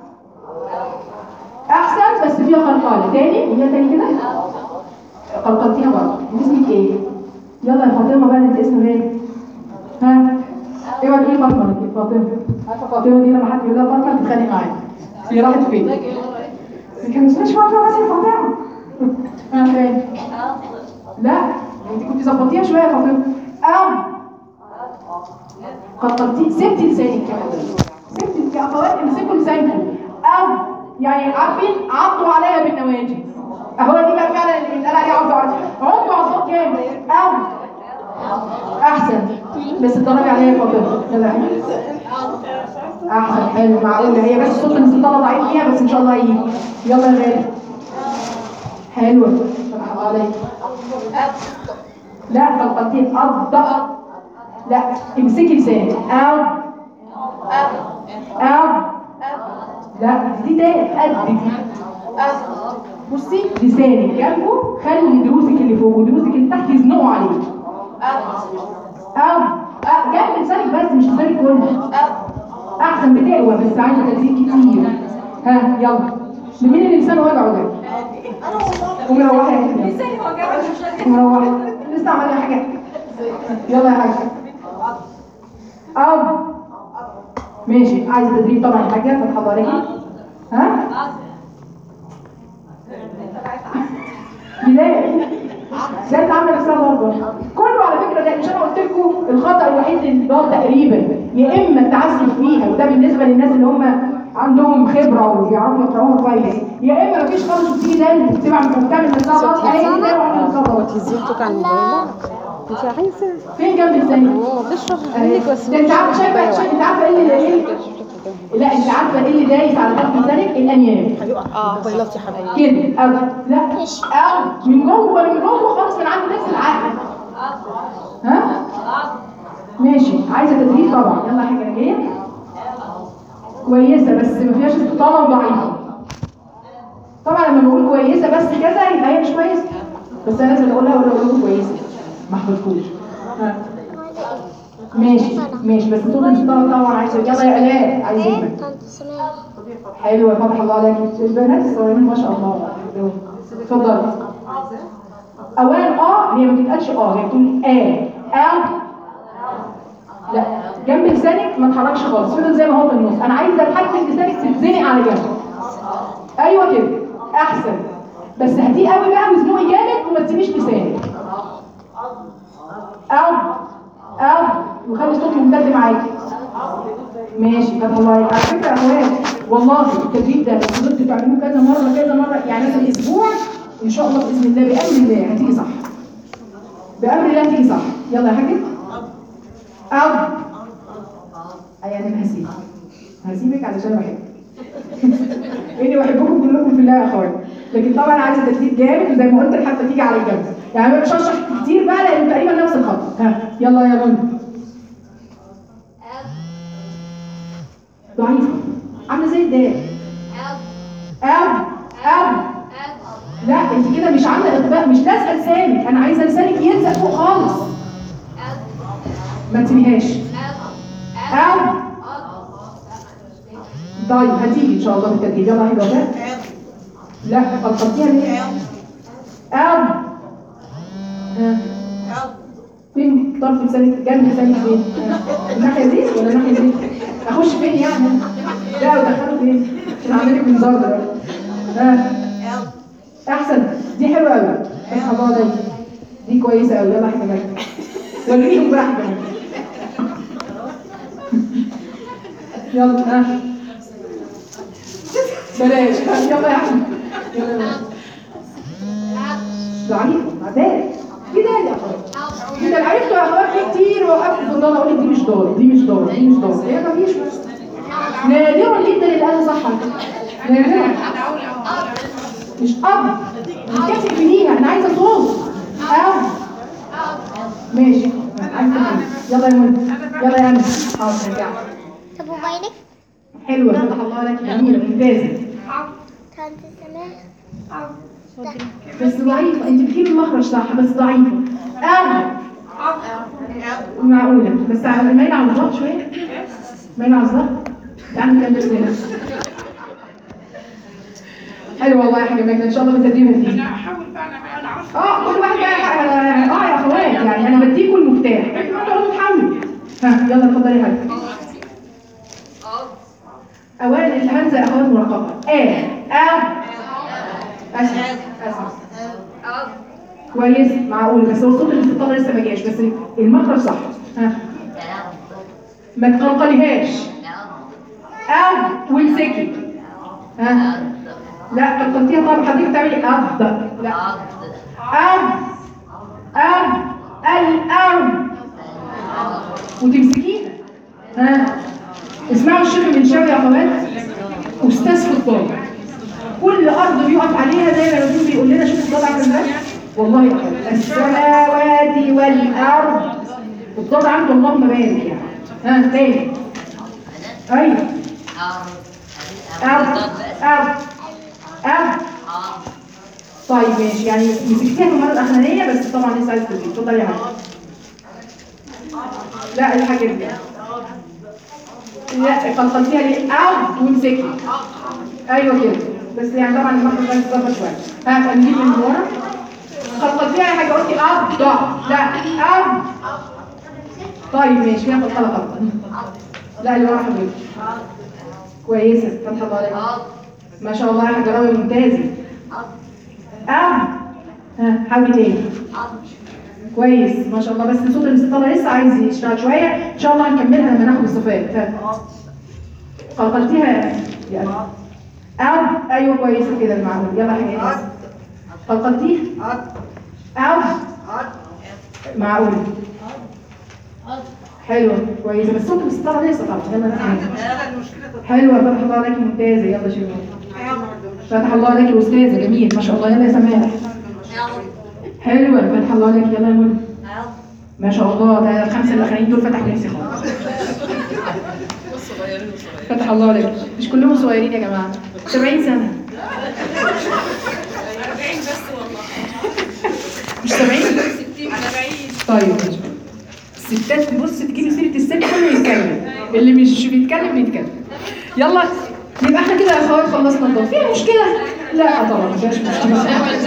احسن بس فيها قلقله تاني قوليها تاني كده قلقلتيها برضه انت اسمك ايه يلا يا فاطمه بقى انت اسمك ايه ها اوعى تقولي فاطمه انت فاطمه عارفه فاطمه دي لما حد يقول لها فاطمه تتخانق معايا هي راحت فين؟ كان اسمهاش فاطمه بس هي فاطمه ها فين؟ لا انت كنت ظبطيها شويه يا فاطمه ام قطعتي سبتي لسانك كمان سبتي يا اخوات امسكوا لسانكم او يعني عارفين عضوا عليا بالنواجذ اهو دي بقى فعلا اللي بيتقال عليها عضوا عليا عضوا على الصوت جامد او احسن بس اتدربي عليها يا فاطمه يلا يا حبيبي. احسن حلو معقوله هي بس صوت الاستطاله ضعيف فيها بس ان شاء الله هيجي يلا يا غالي حلوه فتح الله عليك لا قلقلتين أضغط لا امسكي لسانك أو أو لا دي ده قد دي بصي لسانك جنبه خلي دروسك اللي فوق ودروسك اللي تحت يزنقوا عليك أو أو جنب لسانك بس مش لسانك كله أحسن بتقوى بس عايزة تدريب كتير ها يلا مين اللي لسانه وجعه ده؟ ومروحة يا كده ازاي هو جاب مش مروحة لسه عملنا حاجة يلا يا حاجة أب ماشي عايز تدريب طبعا يا حاجة فتح الله عليكي ها بداية لا انت عامله نفسها برضه كله على فكره ده مش انا قلت لكم الخطا الوحيد للضاد تقريبا يا اما التعسف فيها وده بالنسبه للناس اللي هم عندهم خبره وبيعرفوا يقراوها كويس يا اما مفيش خالص وتيجي ده بتبقى بتعمل نفسها ضاد اهي دي ده وعامله نفسها ضاد زيتك على الموبايل انت عايزه فين جنب الثاني؟ هو بشرب منك بس ده انت عارفه شايفه شايفه انت عارفه ايه اللي ايه لا انت عارفه ايه اللي دايس على طرف لسانك الانياب اه موبايلات يا حبيبي كده او لا او من جوه من جوه خالص من عند نفس العقل ها ماشي عايزه تدريب طبعا يلا حاجه انا جايه كويسه بس ما فيهاش استطاله وضعيفه طبعا لما بقول كويسه بس كذا يبقى هي مش كويسه بس انا لازم اقولها ولا اقول لكم كويسه ما حفظتوش ها ماشي ماشي بس صوت الاستطاله طبعا عايزه يلا يا الاء عايزين حلوة فتح الله عليك البنات الصغيرين ما شاء الله اتفضلي اولا اه هي ما بتتقالش اه هي بتقول اه اه لا جنب لسانك ما تحركش خالص فضل زي ما هو في النص انا عايزه حركه لسانك تتزنق على جنب ايوه كده احسن بس هاتيه قوي بقى وزنقي جامد وما تسيبيش لسانك او او وخلي الصوت ممتد معاكي ماشي فتح الله عليك على فكره يا اخوات والله التدريب ده لو فضلت تعملوه كذا مره كذا مره يعني مثلا اسبوع ان شاء الله باذن الله بامر الله هتيجي صح بامر الله هتيجي صح يلا يا حاجه او اي انا هسيبك هسيبك علشان بحبك اني بحبكم كلكم في الله يا اخوات لكن طبعا عايزه تدريب جامد وزي ما قلت الحفله تيجي على الجنب يعني انا مش هشرح كتير بقى لان تقريبا نفس الخط ها يلا يا منى ضعيفه عامله زي الدال او او لا انت كده مش عامله اطباق مش لازقه لسانك انا عايزه لسانك يلزق فوق خالص ما تسيبيهاش او طيب هتيجي ان شاء الله بالتدريب يلا حاجه ولا لا خلصتيها ليه او ها فين طرف لسانك جنب لسانك فين ها. الناحيه دي ولا الناحيه دي اخش فين يعني لا ودخله فين عشان اعمل لك منظار دلوقتي ها احسن دي حلوه قوي فتح الله عليك دي كويسه قوي يلا احنا جاي وريهم بقى احنا يلا ها بلاش يلا يا احمد يلا يلا ضعيف عدال كده يا اخوات كده عرفتوا يا اخوات في كتير وقفت في الضلع اقول لك دي مش دار دي مش دار دي مش دار هي مفيش نادرا جدا اللي قال صح على فكرة. نادرا مش اب الكاتب ليها انا عايزه صوت اب ماشي عايزه صوت. يلا يا منى يلا يا امل حاضر رجع طب موبايلك حلوه فتح الله لك جميله ممتازه كانت سماح بس ضعيفه انت بتجيبي المخرج صح بس ضعيفه اب معقوله بس على- مايله على الضغط شويه مايله على الضغط تعالي نكمل هنا حلو والله يا حاجه ماجده ان شاء الله بالتدريب هتيجي اه كل واحد بقى اه يا اخوات يعني انا بديكوا المفتاح لكن ما تقعدوا تحاولوا ها يلا اتفضلي يا حاجه اولا الهمزه يا اخوات مرققه اه اه اسف اسف كويس معقول بس هو الصوت اللي في الطلع لسه ما جاش بس المخرج صح ها ما تقلقليهاش او وامسكي ها لا قلقلتيها طبعا حضرتك بتعملي اب لا اب اب الاب وتمسكيها ها اسمعوا الشيخ من شاوي يا اخوات استاذ في الطب كل ارض بيقف عليها زي ما الرسول بيقول لنا شوف الضاد عامل ازاي والله يا اخوات السماوات والارض الضاد عنده اللهم بارك يعني ها تاني ايوه ارض ارض ارض طيب ماشي يعني مسكتيها في المره الاخرانيه بس طبعا لسه عايز تقولي اتفضلي يا حاجه لا الحاجه دي لا قلقلتيها ليه او وامسكي ايوه كده بس يعني طبعا المخرج ده يتظبط شويه ها هنجيب من ورا قلقلتيها يا حاجه قلتي اب ضع لا اب طيب ماشي فيها قلقله غلط لا اللي ورا حضرتك كويسه فتح الله عليك ما شاء الله يا حاجه راوي ممتازه اب ها حاولي تاني كويس ما شاء الله بس صوت الاستطاله لسه عايز يشتغل شويه ان شاء الله هنكملها لما ناخد الصفات ها. قلقلتيها يا أبي. او ايوه كويسه كده المعمول يلا حاجه ناس قلقلتيها او معقول حلوه كويسه بس صوت الاستطاله لسه طبعا يلا نسمع. حلوه فتح الله عليك ممتازه يلا شيماء فتح الله عليك الاستاذه جميل ما شاء الله يلا يا سماح حلوه فتح الله عليك يلا يا منى ما شاء الله ده الخمسه الاخرين دول فتح نفسي خالص فتح الله عليك مش كلهم صغيرين يا جماعه 70 سنه مش 70 طيب ماشي. الستات بص تجيبي سيره الست كله يتكلم اللي مش بيتكلم بيتكلم يلا يبقى احنا كده يا اخوات خلصنا الضغط فيها مشكله لا طبعا ما فيهاش مشكله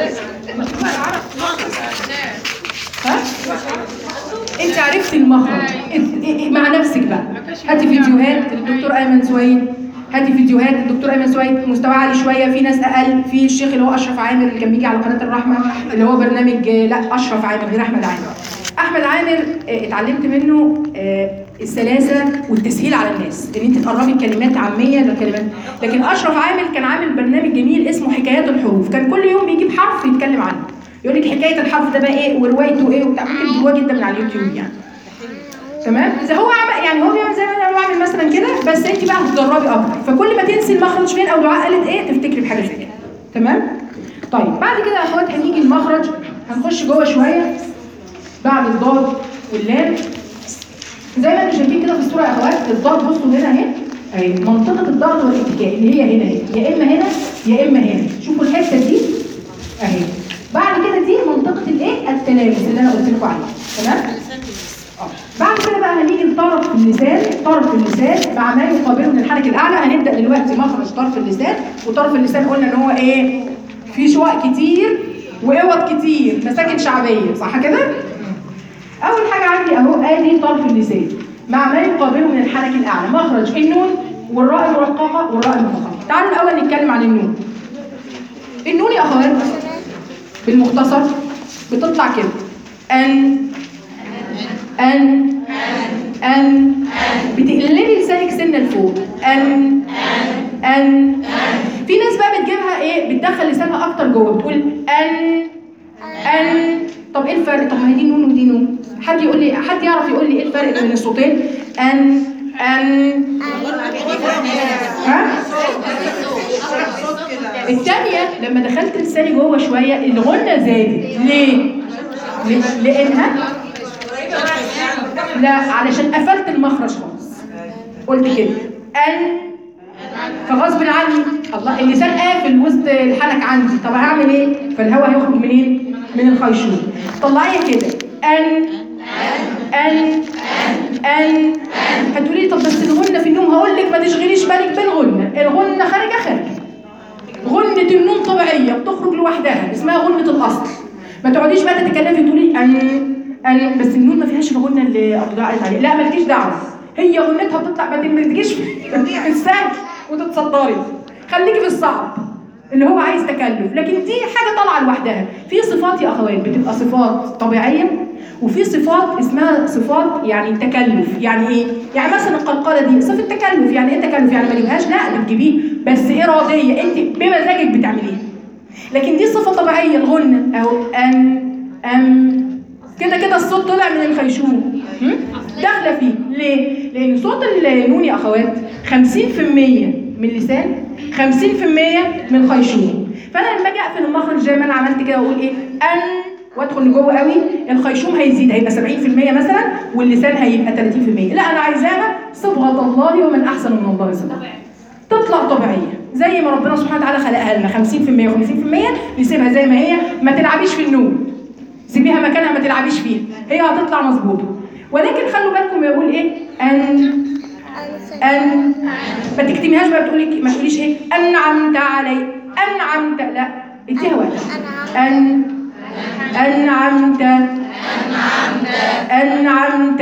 ها انت عرفتي المخرج ات- اه- اه- مع نفسك بقى هاتي فيديوهات للدكتور ايمن سويد هاتي فيديوهات الدكتور ايمن سويد مستوى عالي شويه في ناس اقل في الشيخ اللي هو اشرف عامر اللي كان بيجي على قناه الرحمه اللي هو برنامج آه، لا اشرف عامر غير احمد عامر احمد عامر آه، اتعلمت منه آه، السلاسه والتسهيل على الناس ان انت تقربي كلمات عاميه لكلمات لكن اشرف عامر كان عامل برنامج جميل اسمه حكايات الحروف كان كل يوم بيجيب حرف يتكلم عنه يقول لك حكايه الحرف ده بقى ايه وروايته ايه وبتاع ممكن تجيبوها جدا من على اليوتيوب يعني تمام زي هو عمل يعني هو بيعمل زي ما انا بعمل مثلا كده بس انت بقى هتتدربي اكتر فكل ما تنسي المخرج فين او دعاء قالت ايه تفتكري بحاجه زي كده تمام طيب بعد كده يا اخوات هنيجي المخرج هنخش جوه شويه بعد الضاد واللام زي ما انتم شايفين كده في الصوره يا اخوات الضاد بصوا هنا اهي اهي منطقه الضغط والاتكاء اللي هي هنا اهي يا اما هنا يا اما هنا شوفوا الحته دي اهي بعد كده دي منطقه الايه التلامس اللي انا قلت لكم عليها تمام آه. بعد كده بقى هنيجي لطرف اللسان طرف اللسان مع ما يقابله من الحنك الاعلى هنبدا دلوقتي مخرج طرف اللسان وطرف اللسان قلنا ان هو ايه في شقق كتير واوض كتير مساكن شعبيه صح كده اول حاجه عندي اهو ادي طرف اللسان مع ما يقابله من الحنك الاعلى مخرج النون والراء المرققه والراء المفخمه تعالوا الاول نتكلم عن النون النون يا اخوات بالمختصر بتطلع كده ان ان ان بتقلبي لسانك سنه لفوق ان ان في ناس بقى بتجيبها ايه بتدخل لسانها اكتر جوه بتقول ان ان طب ايه الفرق طب ما هي دي نون ودي نون حد يقول لي حد يعرف يقول لي ايه الفرق بين الصوتين ان ان ها الثانيه لما دخلت لساني جوه شويه الغنه زادت ليه ليه؟ لانها لا علشان قفلت المخرج خالص قلت كده ان فغصب عني الله اللسان قافل وسط الحنك عندي طب هعمل ايه فالهواء هيخرج منين من الخيشوم طلعيها كده ان ان ان هتقولي لي طب بس الغنه في النوم هقول لك ما تشغليش بالك بالغنه الغنه خارجه خارجه غنة النون طبيعية بتخرج لوحدها اسمها غنة الأصل ما تقعديش بقى تتكلمي تقولي أن أن بس النون ما فيهاش الغنة اللي أبو دعاء قالت عليها لا مالكيش دعوة هي غنتها بتطلع ما تجيش في السهل وتتصدري خليكي في الصعب اللي هو عايز تكلف لكن دي حاجة طالعة لوحدها في صفات يا أخوات بتبقى صفات طبيعية وفي صفات اسمها صفات يعني تكلف يعني ايه يعني مثلا القلقله دي صفه تكلف يعني ايه تكلف يعني ما تجيبهاش لا بتجيبيه بس اراديه انت بمزاجك بتعمليها لكن دي صفه طبيعيه الغنه اهو ان ام كده كده الصوت طلع من الخيشوم هم؟ داخله فيه ليه لان صوت النون يا اخوات 50% من اللسان 50% من الخيشوم فانا لما اجي اقفل المخرج زي ما انا عملت كده واقول ايه ان وادخل لجوه قوي الخيشوم هيزيد هيبقى 70% مثلا واللسان هيبقى 30% لا انا عايزاها صبغه الله ومن احسن من الله صبغه تطلع طبيعيه زي ما ربنا سبحانه وتعالى خلقها لنا 50% و50% نسيبها زي ما هي ما تلعبيش في النون سيبيها مكانها ما تلعبيش فيها هي هتطلع مظبوطه ولكن خلوا بالكم يقول ايه ان ان ما تكتميهاش بقى بتقولي ما تقوليش ايه انعمت علي انعمت لا اديها وقت ان أنعمت أنعمت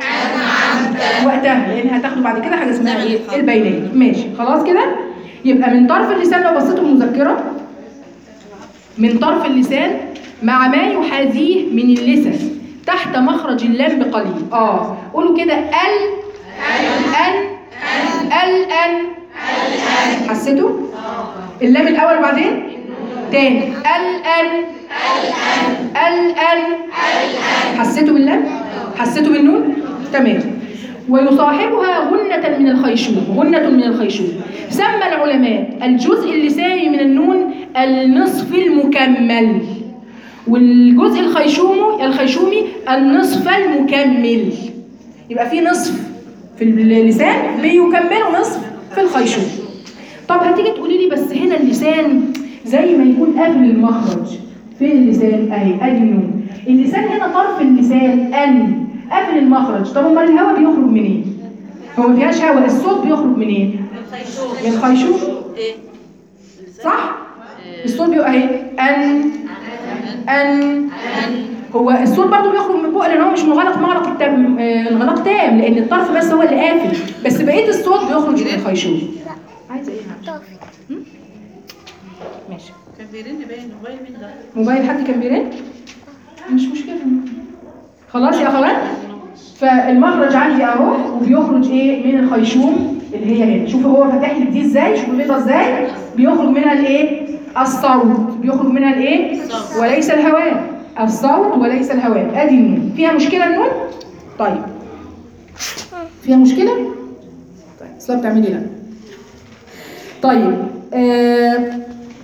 وقتها لأن هتاخدوا بعد كده حاجة اسمها إيه؟ البينية ماشي خلاص كده يبقى من طرف اللسان لو بصيتوا المذكرة من طرف اللسان مع ما يحاذيه من اللسان تحت مخرج اللام بقليل اه قولوا كده ال ان ال ان حسيتوا اللام الاول وبعدين تاني ال ان الان حسيتوا باللام حسيتوا بالنون تمام ويصاحبها غنة من الخيشوم غنة من الخيشوم سمى العلماء الجزء اللساني من النون النصف المكمل والجزء الخيشومي الخيشومي النصف المكمل يبقى في نصف في اللسان بيكملوا نصف في الخيشوم طب هتيجي تقولي لي بس هنا اللسان زي ما يكون قبل المخرج فين اللسان اهي ادي النون اللسان هنا طرف اللسان ان قبل المخرج طب امال الهواء بيخرج منين هو ما فيهاش هواء الصوت بيخرج منين من الخيشوم صح الصوت بيبقى اهي ان ان هو الصوت برضه بيخرج من بق لان هو مش مغلق مغلق التام آه، انغلاق تام لان الطرف بس هو اللي قافل بس بقيه الصوت بيخرج من الخيشوم بيرن باين موبايل مين ده؟ موبايل حد كان بيرن مش مشكله خلاص يا اخوات فالمخرج عندي اهو وبيخرج ايه من الخيشوم اللي هي هنا شوفوا هو فاتح لك دي ازاي شوفوا البيضه ازاي بيخرج منها الايه الصوت بيخرج منها الايه وليس الهواء الصوت وليس الهواء ادي النون فيها مشكله النون طيب فيها مشكله طيب اسلام بتعملي لا طيب آه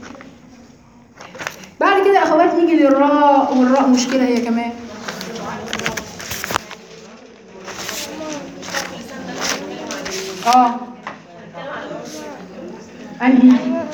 بعد كده يا اخوات نيجي للراء والراء مشكله هي كمان اه انهي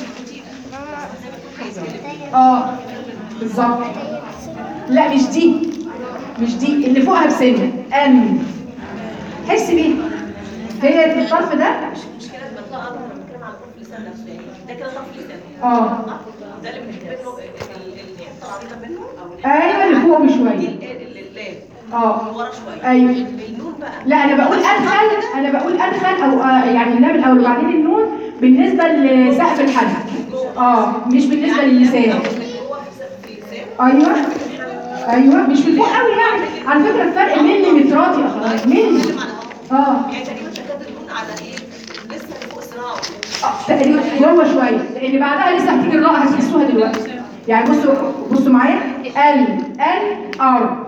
اه بالظبط لا مش دي مش دي اللي فوقها بسنه ان حس بيه هي الطرف ده مشكلة بالطاقة احنا بنتكلم على طرف لسان نفسه يعني ده كده طرف لسان اه ده اللي بنتكلم له الحته العريضه منه او ايوه اللي فوق بشويه اللام اه ورا شويه ايوه النون بقى لا انا بقول ادخل انا بقول ادخل او آه يعني اللام الاول وبعدين النون بالنسبه لسقف الحلق اه مش بالنسبه للسان هو في لسان ايوه ايوه مش في الفوق قوي يعني على فكره الفرق ملي مترات يا اخوات ملي اه يعني تقريبا تكاد تكون على ايه لسه فوق الصراع آه، تقريبا جوه شويه لان بعدها لسه هتيجي الراء هتحسوها دلوقتي يعني بصوا بصوا معايا ال ال ار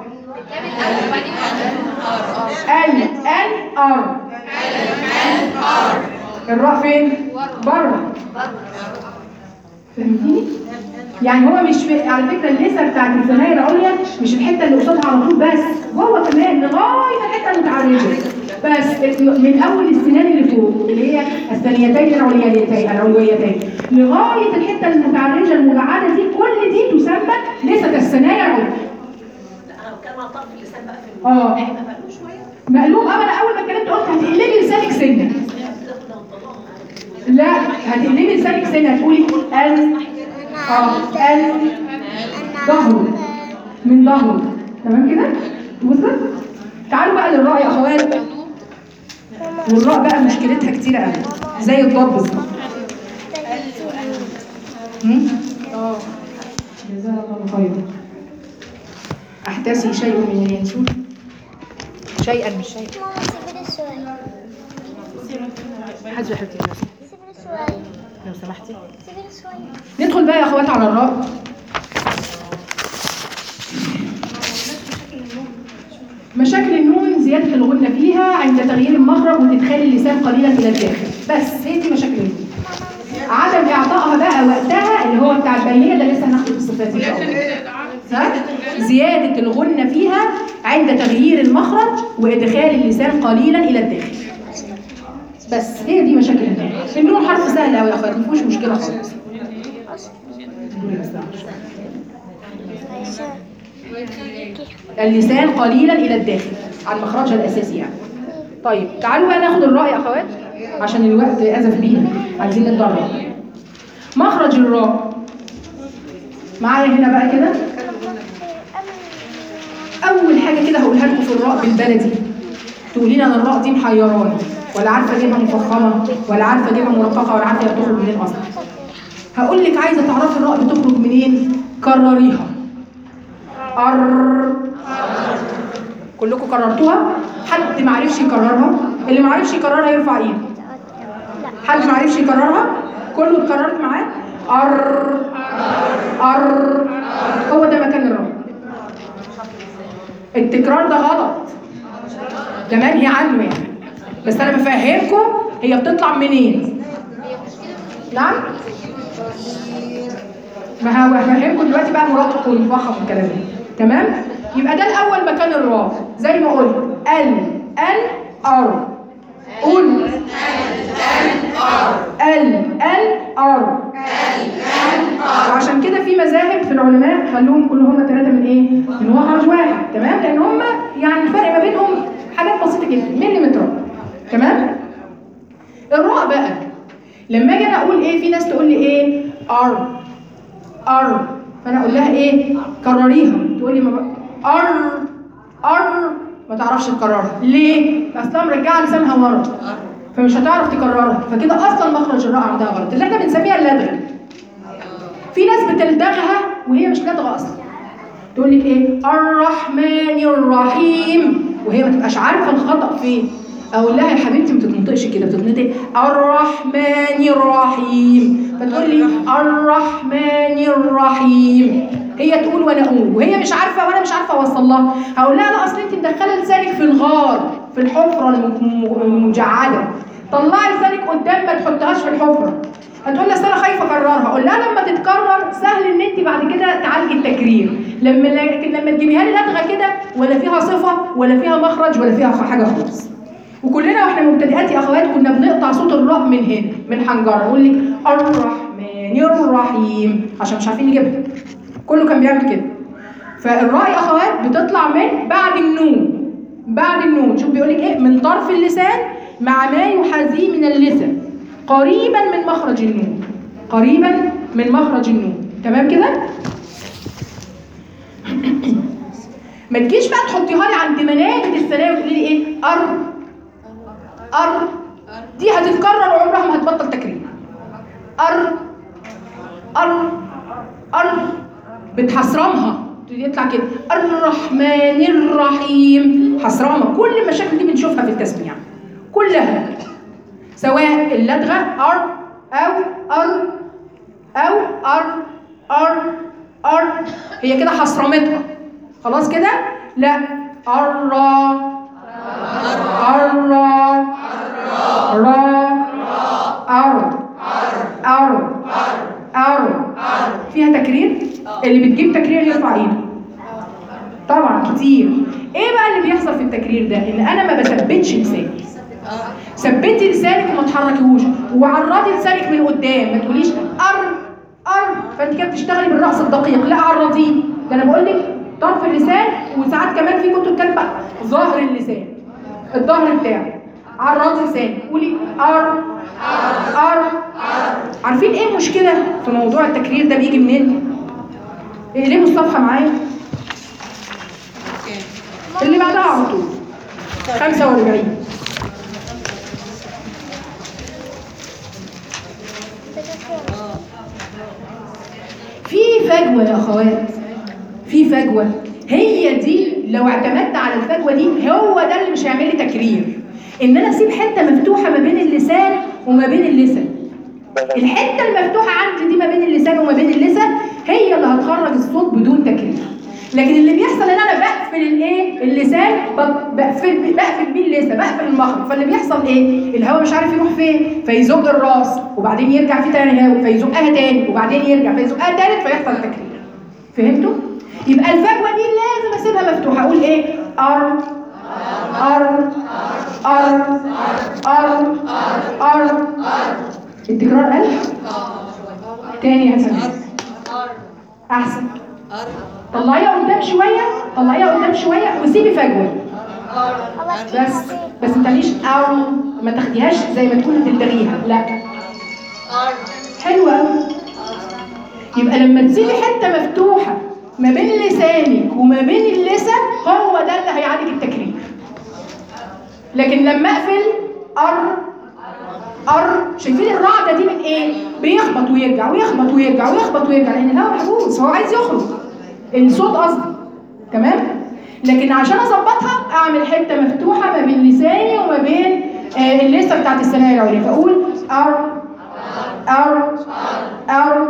ال ال ار الراء فين بره فهمتيني يعني هو مش في... على فكره اللثه بتاعت الثنايا العليا مش الحته اللي قصادها على طول بس جوه كمان لغايه الحته المتعرجه بس من اول السنان اللي فوق اللي هي الثنيتين العليتين العلويتين لغايه الحته المتعرجه المجعده دي كل دي تسمى لثه الثنايا العليا لا انا بتكلم على طرف اللسان بقى في اه النون هيبقى مقلوب شويه مقلوب اه انا اول ما اتكلمت قلت هتقلبي لسانك سنه كده كده وطلعها لا هتقلبي لسانك سنه هتقولي ال اه ال ظهره من ظهره تمام كده وصلت تعالوا بقى للراء يا اخوات والراء بقى مشكلتها كتيره قوي زي الضاد بالظبط هم؟ اه جزاها الله خيرا احتسي شيء من اليانسون شيئا مش شيء ماما سيبي لي شوية حاجة حبيبتي سيبي لي شوية لو سمحتي سيبي لي شوية ندخل بقى يا اخوات على الراء مشاكل النون زيادة الغنة فيها عند تغيير المخرج وإدخال اللسان قليلا إلى الداخل بس هي دي مشاكل النون عدم إعطائها بقى وقتها اللي هو بتاع البينية ده لسه هناخده في الصفات إن شاء الله ها؟ زيادة الغنة فيها عند تغيير المخرج وإدخال اللسان قليلا إلى الداخل بس هي دي مشاكل النون النون حرف سهل أوي يا أخوات مفيهوش مشكلة خالص اللسان قليلا الى الداخل عن مخرجها الاساسي يعني طيب تعالوا بقى ناخد الراء يا اخوات عشان الوقت ازف بينا عايزين نتدرب مخرج الراء معايا هنا بقى كده اول حاجه كده هقولها لكم في الراء بالبلدي تقولي لي انا الراء دي محيراني ولا عارفه اجيبها مفخمه ولا عارفه اجيبها مرققه ولا عارفه هي بتخرج منين اصلا هقول لك عايزه تعرفي الراء بتخرج منين كرريها أر كلكم كررتوها حد ما عرفش يكررها اللي ما عرفش يكررها يرفع ايده حد ما عرفش يكررها كله اتكررت معاه أر أر هو ده مكان الراء التكرار ده غلط ده منهي عنه يعني بس انا بفهمكم هي بتطلع منين نعم ما هو هفهمكم دلوقتي بقى المرقق والمفخم والكلام ده تمام يبقى ده الاول مكان الراء زي ما قلت ال ال ار قول ال ال ار وعشان كده في مذاهب في العلماء خلوهم كلهم هم ثلاثه من ايه؟ من مخرج واحد تمام؟ لان هم يعني الفرق ما بينهم حاجات بسيطه جدا مليمترات تمام؟ الراء بقى لما اجي انا اقول ايه في ناس تقول لي ايه؟ ار ار فانا اقول لها ايه؟ كرريها تقول لي ما بق... ار ار ما تعرفش تكررها ليه؟ اصلا مرجعه لسانها ورا فمش هتعرف تكررها فكده اصلا مخرج الراء عندها غلط اللي احنا بنسميها اللدغه في ناس بتلدغها وهي مش لدغه اصلا تقول لك ايه الرحمن الرحيم وهي ما تبقاش عارفه الخطا فين اقول لها يا حبيبتي ما تتنطقش كده بتتنطق الرحمن الرحيم فتقول لي الرحمن الرحيم هي تقول وانا اقول وهي مش عارفه وانا مش عارفه اوصل لها هقول لها لا اصل انت مدخله لسانك في الغار في الحفره الم- المجعده طلعي لسانك قدام ما تحطهاش في الحفره هتقول لي اصل انا خايفه اكررها اقول لها لما تتكرر سهل ان انت بعد كده تعالجي التكرير لما لكن لما تجيبيها لي لدغه كده ولا فيها صفه ولا فيها مخرج ولا فيها حاجه خالص وكلنا واحنا مبتدئات يا اخوات كنا بنقطع صوت الراء من هنا من حنجره نقول لك الرحمن الرحيم عشان مش عارفين نجيبها كله كان بيعمل كده فالراء يا اخوات بتطلع من بعد النون بعد النون شوف بيقول لك ايه من طرف اللسان مع ما يحاذيه من اللسان قريبا من مخرج النون قريبا من مخرج النون تمام كده ما تجيش بقى تحطيها لي عند منابت الثنايا وتقولي لي ايه ار ار دي هتتكرر وعمرها ما هتبطل تكرير ار ار ار بتحصرمها يطلع كده الرحمن الرحيم حصرمه كل المشاكل دي بنشوفها في التسميع كلها سواء اللدغه ار او ار او ار ار ار هي كده حصرمتها خلاص كده لا الرا الرا را ار ار ار فيها تكرير اللي بتجيب تكرير يرفع ايده طبعا كتير ايه بقى اللي بيحصل في التكرير ده ان انا ما بثبتش لساني ثبتي لسانك وما تحركيهوش وعرضي لسانك من قدام ما تقوليش ار ار فانت كده بتشتغلي بالرأس الدقيق لا عرضيه ده انا بقول لك طرف اللسان وساعات كمان في كتب كاتبه ظهر اللسان الظهر بتاعه عرضي لسانك قولي ار ار عارفين ايه المشكله في موضوع التكرير ده بيجي منين؟ اقلبوا الصفحه معايا اللي بعدها على طول 45 في فجوه يا اخوات في فجوه هي دي لو اعتمدت على الفجوه دي هو ده اللي مش هيعمل لي تكرير ان انا اسيب حته مفتوحه ما بين اللسان وما بين اللسان الحته المفتوحه عندي دي ما بين اللسان وما بين اللسان هي اللي هتخرج الصوت بدون تكرير لكن اللي بيحصل ان انا بقفل الايه اللسان ب- بقفل بقفل بيه اللسان بقفل المخرج فاللي بيحصل ايه الهواء مش عارف يروح فين فيزق الراس وبعدين يرجع في تاني هواء فيزقها تاني وبعدين يرجع فيزقها تالت فيحصل تكرير فهمتوا يبقى الفجوه دي لازم اسيبها مفتوحه اقول ايه ار ار ار ار ار التكرار قل تاني يا سلام احسن طلعيها قدام شويه طلعيها قدام شويه وسيبي فجوه بس بس ما تعمليش او ما تاخديهاش زي ما تكوني تلدغيها لا حلوه قوي يبقى لما تسيبي حته مفتوحه ما بين لسانك وما بين اللسان هو ده اللي هيعالج التكرير لكن لما اقفل ار ار شايفين الرعده دي من ايه بيخبط ويرجع ويخبط ويرجع ويخبط ويرجع لان الهواء محبوس هو عايز يخرج الصوت قصدي تمام لكن عشان اظبطها اعمل حته مفتوحه ما بين لساني وما بين آه اللثه بتاعت الثنايا العليا فاقول ار ار ار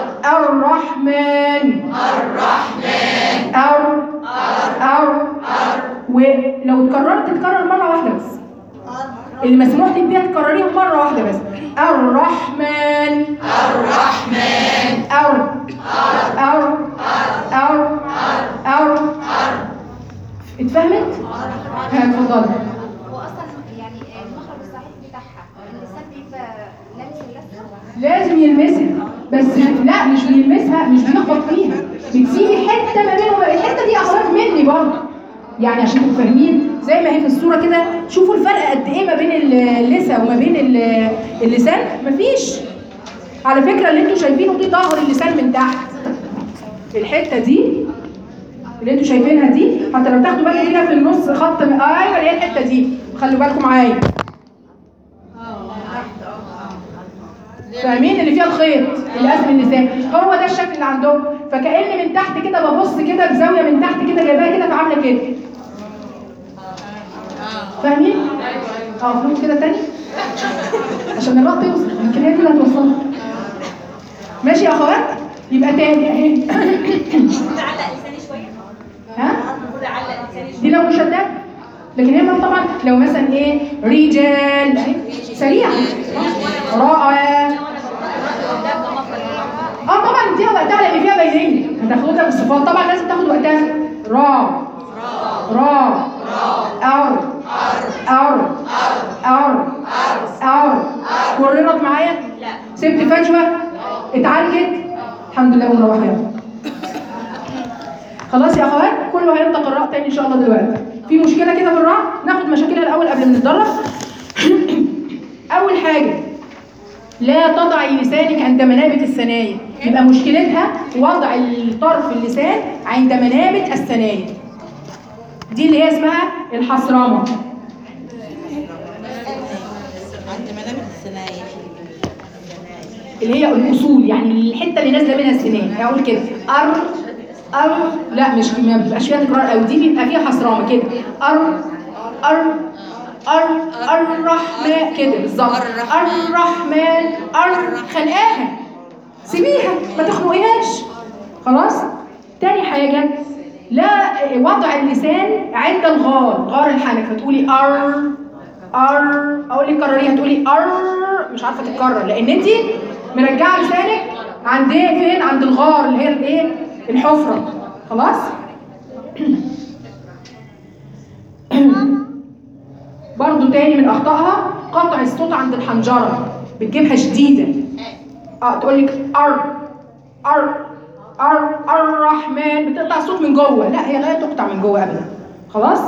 الرحمن الرحمن ار ار ولو اتكررت تتكرر مره واحده بس اللي مسموح لك بيها تكرريها مره واحده بس الرحمن الرحمن ار ار ار ار اتفهمت؟ ها اتفضلي هو اصلا يعني المخرج الصحيح بتاعها اللسان بيبقى لامس اللثه لازم يلمسها بس لا مش بيلمسها مش بيخبط فيها بتسيبي حته ما بينهم الحته دي اخراج مني برضه يعني عشان تبقوا فاهمين زي ما هي في الصوره كده شوفوا الفرق قد ايه ما بين اللثه وما بين ال- اللسان مفيش على فكره اللي انتوا شايفينه دي ظهر اللسان من تحت الحته دي اللي انتوا شايفينها دي حتى لو تاخدوا بالكم كده في النص خط م- ايوه اللي هي الحته دي خلوا بالكم معايا ف فاهمين اللي فيها الخيط اللي قسم اللسان هو ده الشكل اللي عندهم فكأن من تحت كده ببص كده بزاويه من تحت كده جايباها كده فعامله كده فاهمين؟ اه فهمت كده تاني؟ عشان الراء توصل يمكن هي دي اللي هتوصلها ماشي يا اخوات؟ يبقى تاني اهي المفروض اعلق لساني شويه ها؟ المفروض اعلق لساني شويه دي لو مشدده لكن هي ما طبعا لو مثلا ايه رجال اهي سريع راء اه طبعا اديها وقتها لان فيها بينيه هتاخدها بالصفات طبعا لازم تاخد وقتها را را ار ار ار ار كررت معايا لا سبت فجوه اتعالجت الحمد لله ومروحه خلاص يا اخوات كله هينطق الراء تاني ان شاء الله دلوقتي في مشكله كده في الراء ناخد مشاكلها الاول قبل ما نتدرب اول حاجه لا تضعي لسانك عند منابت الثنايا يبقى مشكلتها وضع الطرف اللسان عند منابت الثنايا دي اللي هي اسمها الحصرمه عند منابت الثنايا اللي هي الاصول يعني الحته اللي نازله منها السنان اقول كده ار ار لا مش ما بيبقاش فيها تكرار قوي دي بيبقى فيها حصرامه كده ار ار ار الرحمن كده بالظبط الرحمن ار خلقاها سيبيها ما تخنقيهاش خلاص تاني حاجه لا وضع اللسان عند الغار غار الحنك فتقولي ار ار اقول لك كرريها تقولي ار مش عارفه تتكرر لان انت مرجعه لسانك عند ايه فين عند الغار اللي هي الايه الحفره خلاص برضو تاني من اخطائها قطع الصوت عند الحنجره بتجيبها شديده اه تقول لك ار ار ار الرحمن بتقطع الصوت من جوه لا هي لا تقطع من جوه ابدا خلاص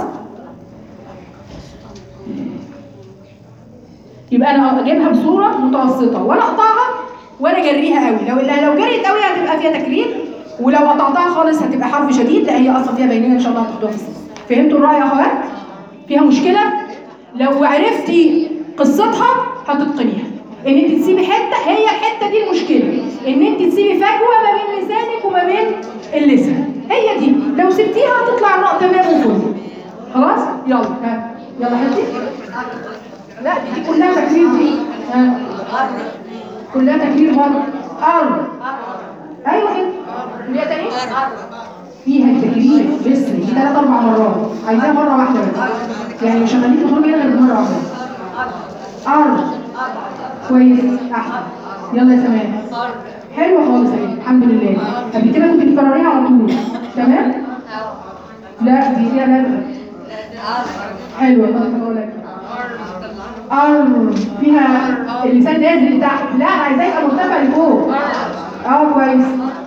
يبقى انا اجيبها بصوره متوسطه ولا اقطعها ولا اجريها قوي لو لو جريت قوي هتبقى فيها تكرير ولو قطعتها خالص هتبقى حرف شديد لا هي اصلا فيها بينيه ان شاء الله هتاخدوها في الصف فهمتوا الراي يا اخوات فيها مشكله لو عرفتي قصتها هتتقنيها ان انت تسيبي حته هي الحته دي المشكله ان انت تسيبي فجوه ما بين لسانك وما بين اللسان هي دي لو سبتيها هتطلع الراء تمام وفل خلاص يلا ها يلا حبيبتي لا دي, دي كلها تكرير دي ها كلها تكرير برضه ار ايوه كده اللي هي تاني فيها التكرير بس دي ثلاث اربع مرات عايزاها مره واحده بس يعني مش هخليك تخرجي غير مره واحده ار كويس احسن يلا يا سماح حلوه خالص اهي الحمد لله قبل كده كنت بتكرريها على طول تمام لا دي فيها لازمه حلوه طب اقول لك ار فيها اللسان نازل لتحت لا انا عايزاه يبقى مرتفع لفوق اه كويس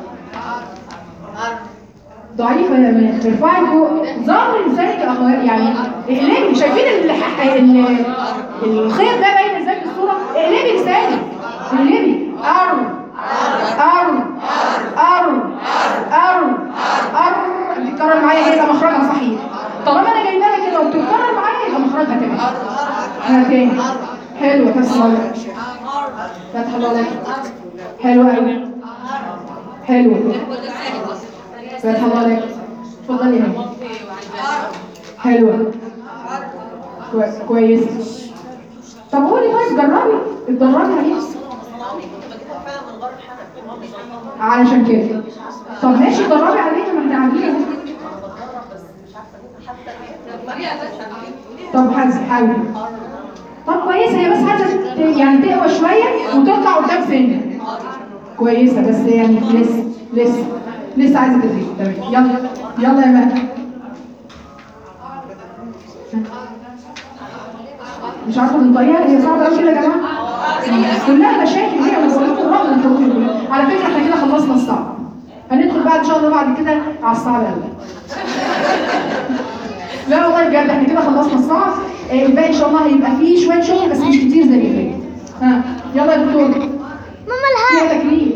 ضعيفة يا مان ارفعي فوق ظهر لسانك يا اخوات يعني اقلبي شايفين ال- ال- الخيط ده باين ازاي في الصورة اقلبي لسانك اقلبي ار ار ار ار ار بتتكرر معايا يبقى مخرجها صحيح طالما انا جايبه لها كده وبتتكرر معايا يبقى مخرجها تمام ها تاني حلوة فتح الله لك فتح الله لك حلوة قوي حلوة فتح الله لك اتفضلي يا هاني حلوة كوي- كويسة طب قولي طيب جربي اتدربي عليها فعلا من غير الحنك علشان كده طب ماشي اتدربي عليها ما احنا عاملين طب حاز حاولي طب كويسه هي بس عايزه ت- يعني تقوى شويه وتطلع قدام سنه كويسه بس يعني لسه لسه لسه عايزه تدريب تمام يلا يلا يا مهدي مش عارفه تنطقيها هي صعبه قوي كده يا جماعه كلها مشاكل هي انا بقول لكم الرغم من التوفيق كلها. على فكره احنا كده خلصنا الصعب هندخل بقى ان شاء الله بعد كده على الصعب قوي لا والله بجد احنا كده خلصنا الصعب آه، الباقي ان شاء الله هيبقى فيه شويه شغل بس مش كتير زي اللي فات ها يلا يا دكتور ماما الهاء فيها تكليف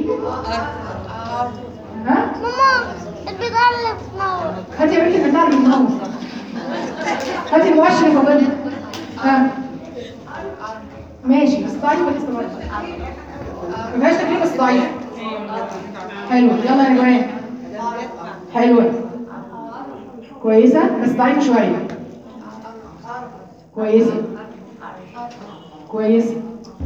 ها ماما البتاع اللي بتنور هاتي يا بنتي البتاع اللي بتنور هاتي المؤشر يا فضيلة ها ماشي بس طيب لسه برضه ما فيهاش تكرير بس ضعيف حلو يلا يا نجوان حلوة كويسة بس ضعيفة شوية كويسة كويسة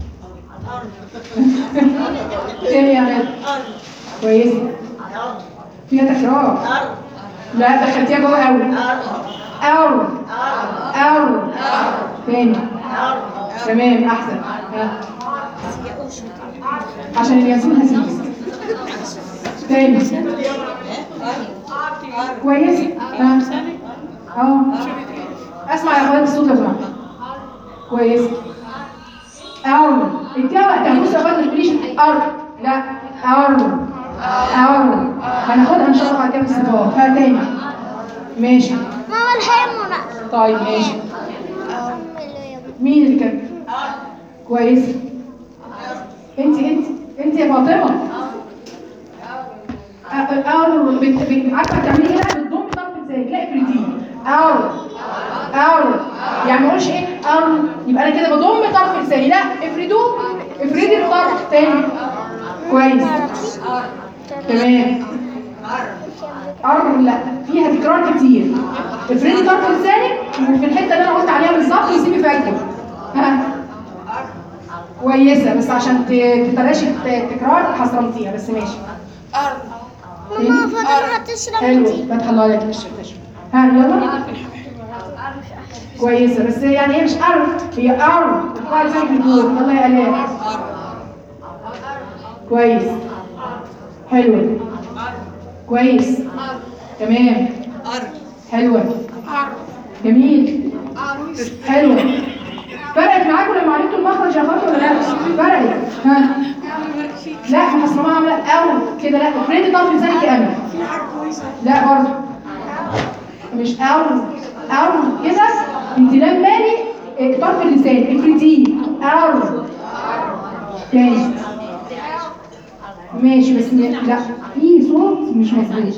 ايه يا غالي كويسة فيها تكرار لا دخلتيها جوه قوي قوي قوي تاني تمام احسن ها. عشان الياسين هسيبك تاني كويس ها اه اسمع يا اخوات الصوت لو سمحت كويس أو اديها وقتها بص يا اخوات ما تقوليش أر لا أر أر هناخدها ان شاء الله بعد كده في الصفات ها تاني ماشي ماما الحيمونة طيب ماشي مين اللي كان كويس انت انت انت يا فاطمه أو بت- بت- عارفه هتعملي ايه بقى بتضم طرف لسانك لا افرديه أو أو يعني ما اقولش ايه أو يبقى انا كده بضم طرف لساني لا افردوه افردي الطرف تاني كويس تمام أربع لا فيها تكرار كتير افردي طرف لسانك وفي الحته اللي انا قلت عليها بالظبط وسيبي فاكر ها كويسه بس عشان ت- تتلاشي الت- التكرار حصرمتيها بس ماشي ماما فاطمة هتشرب حلو دي فتح الله عليك اشرب تشرب ها يلا كويسه بس يعني هي مش ار هي ار اطلعي لسانك لفوق يلا يا الاء كويس حلوه كويس تمام حلوه جميل حلوه فرقت معاكم لما عرفتوا المخرج يا اخوات ولا لا؟ فرقت ها لا ما اصل ماما عامله او كده لا افردي طرف لسانك يا امل لا برضه مش او او كده انت لماني إيه، طرف اللسان افرديه او تاني ماشي بس م- لا في صوت مش مظبوط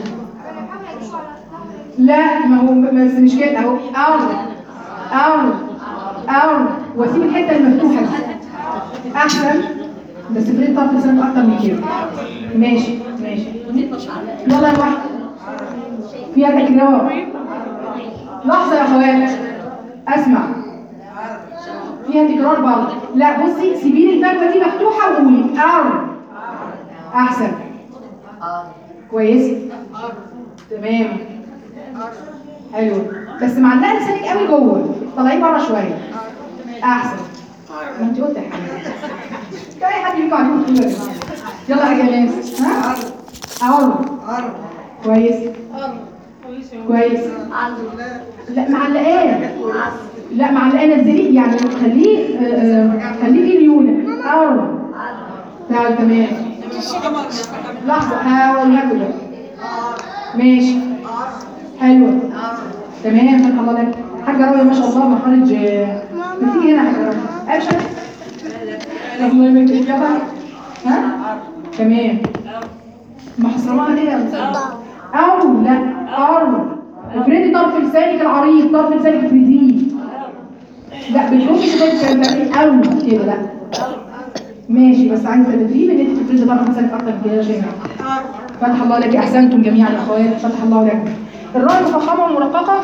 لا ما هو بس مش كده اهو او او او واسيب الحته المفتوحه دي احسن بس فريد طرف لسانك اكتر من كده ماشي ماشي يلا يا واحد فيها تكرار لحظه يا اخوات اسمع فيها تكرار برضه لا بصي سيبي لي الفجوه دي مفتوحه وقولي او احسن كويس تمام حلو بس معلقه لسانك قوي جوه طلعيه بره شويه احسن ما انت قلت يا حبيبي كان اي حد ينفع يقول كده يا جماعه يلا يا جماعه ها اهو كويس كويس لا معلقاه لا معلقاه نزليه يعني خليه آه، آه، خليه فيه ليونه اهو تعال تمام لحظه هقول لك ده ماشي حلوه تمام فتح الله لك حاجه راويه ما شاء الله مخرج آه، بتيجي هنا حاجه راويه ابشر الله يبارك يلا ها تمام محصرمها ليه يا مصطفى او لا او افردي طرف لسانك العريض طرف لسانك افرديه لا بالحب كده بتعملي او كده لا ماشي بس عايزه تدريب ان انت تفردي طرف لسانك اكتر من كده يا شيماء فتح الله لك احسنتم جميعا يا اخوات فتح الله لكم الراء المفخمه والمرققه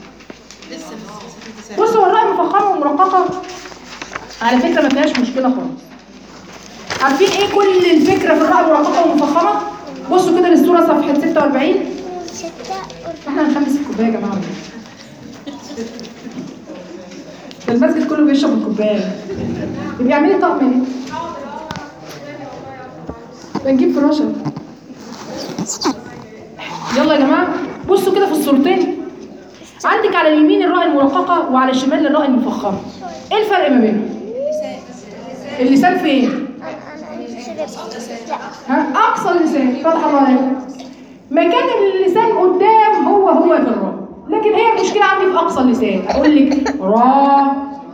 بصوا هو الراء المفخمه والمرققه على فكره ما فيهاش مشكله خالص عارفين ايه كل الفكره في الراء المرققه والمفخمه بصوا كده للصوره صفحه 46 ستة احنا هنخمس الكوبايه يا جماعه ده المسجد كله بيشرب الكوبايه يبقى اعملي طقم ايه بنجيب فراشه يلا يا جماعه بصوا كده في الصورتين عندك على اليمين الراء المرققه وعلى الشمال الراء المفخمه ايه الفرق ما بينهم اللسان فين أنا شربت لا ها اقصى اللسان فتح الله عليك مكان اللسان قدام هو هو في الراء لكن هي المشكله عندي في اقصى اللسان اقول لك را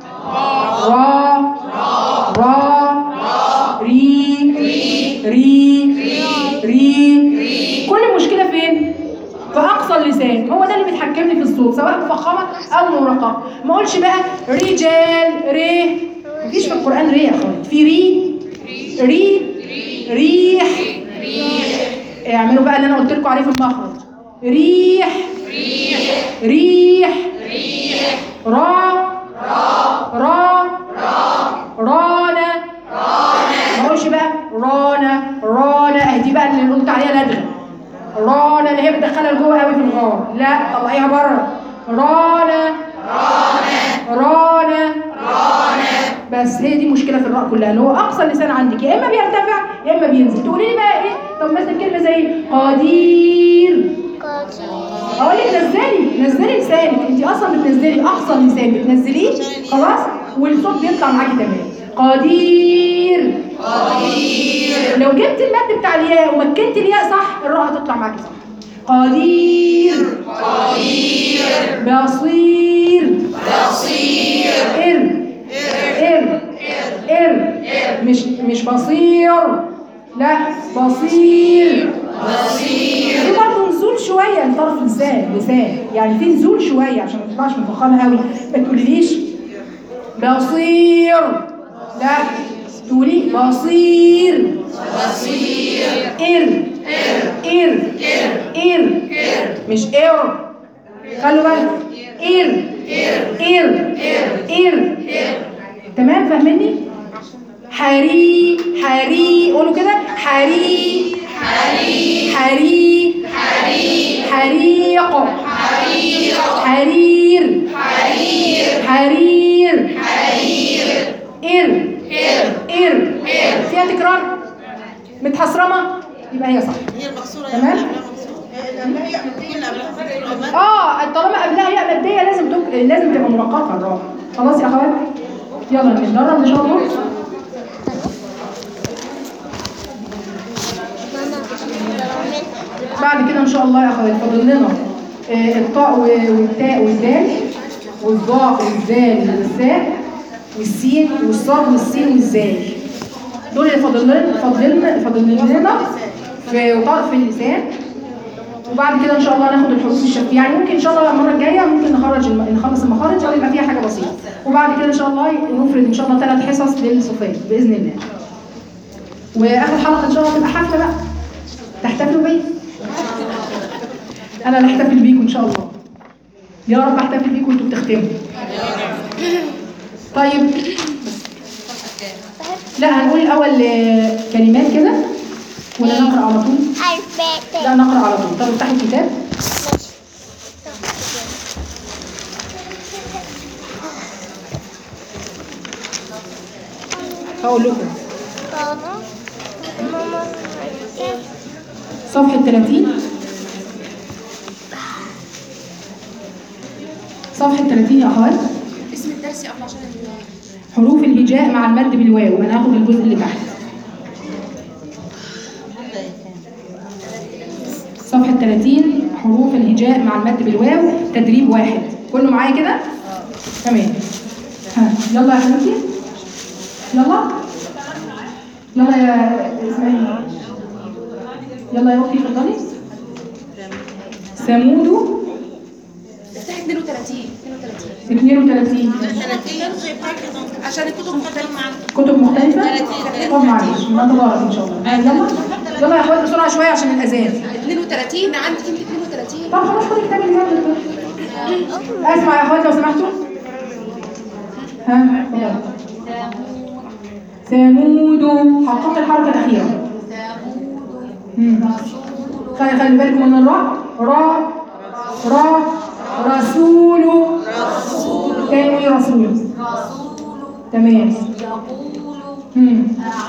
را را ري ري ري كل المشكله فين في اقصى اللسان هو ده اللي بيتحكمني في الصوت سواء مفخمه او مرققه ما اقولش بقى رجال ري مفيش في القران ري يا اخويا في ري ري ريح اعملوا بقى اللي انا قلت لكم عليه في المخرج ريح ريح را را رانا ما اقولش بقى رانا رانا اهدي بقى اللي قلت عليها لدغه رانا اللي هي بتدخلها لجوه قوي في الغار لا طلعيها بره رانا رانا بس هي دي مشكله في الراء كلها اللي هو اقصى اللسان عندك يا اما بيرتفع يا اما بينزل تقولي لي بقى ايه طب مثلا كلمه زي قدير اقول لك نزلي نزلي لسانك انت اصلا بتنزلي اقصى اللسان بتنزليه خلاص والصوت بيطلع معاكي تمام قدير قدير لو جبت المد بتاع الياء ومكنت الياء صح الراء هتطلع معاكي صح قدير قدير بصير بصير ار ار ار مش مش بصير لا بصير في برضه نزول شويه لطرف لسان لسان يعني في نزول شويه عشان ما تطلعش مفخمه قوي ما تقوليليش بصير لا تقولي بصير بصير ار ار ار مش ار خلوا بالك ار ار ار تمام فاهميني حري حري قولوا كده حري حري حري حريق حرير حرير حرير إر إر فيها تكرار متحصرمة يبقى هي صح هي المكسورة تمام. لما هي كل قبلها فترة وما- اه طالما قبلها ياء مادية لازم تك... لازم تبقى مرققة الراء خلاص يا اخوات يلا نتدرب ان شاء الله بعد كده ان شاء الله يا اخوات فاضل لنا آه، الطاء و- والتاء والدال والظاء والذال والثاء والسين والصاد والسين والزاي دول اللي فاضل لنا فاضل لنا فاضل لنا في طرف اللسان وبعد كده ان شاء الله ناخد الحروف الشفويه يعني ممكن ان شاء الله المره الجايه ممكن نخرج الم... نخلص المخارج او يبقى فيها حاجه بسيطه وبعد كده ان شاء الله نفرد ان شاء الله ثلاث حصص للصفات باذن الله واخر حلقه ان شاء الله تبقى حفله بقى تحتفلوا بيا انا اللي احتفل بيكم ان شاء الله يا رب احتفل بيكم وانتوا بتختموا طيب لا هنقول الاول آه، كلمات كده ولا نقرا على طول البيت لا نقرا على طول طب افتحي الكتاب هقول لكم صفحة 30 صفحة 30 يا أخوات اسم الدرس يا أبو عشان حروف الهجاء مع المد بالواو أنا هاخد الجزء اللي تحت صفحة 30 حروف الهجاء مع المد بالواو تدريب واحد كله معايا كده؟ تمام ها يلا يا حبيبتي يلا يلا يا اسماعيل يلا يا اختي اتفضلي ثمود افتحي 32 32 32 عشان الكتب مختلفة عن كتب مختلفة طب معلش ما تبارك ان شاء الله يلا يلا يا اخوات بسرعة شوية عشان الأذان 32 عندك انت 32 طب خلاص خدي كتاب اللي جنبك اسمع يا اخوات لو سمحتوا ها يلا. ثمود حققت الحركة الأخيرة مم. خلي خلي بالكم من الراء را را رسول تاني رسول تمام مم.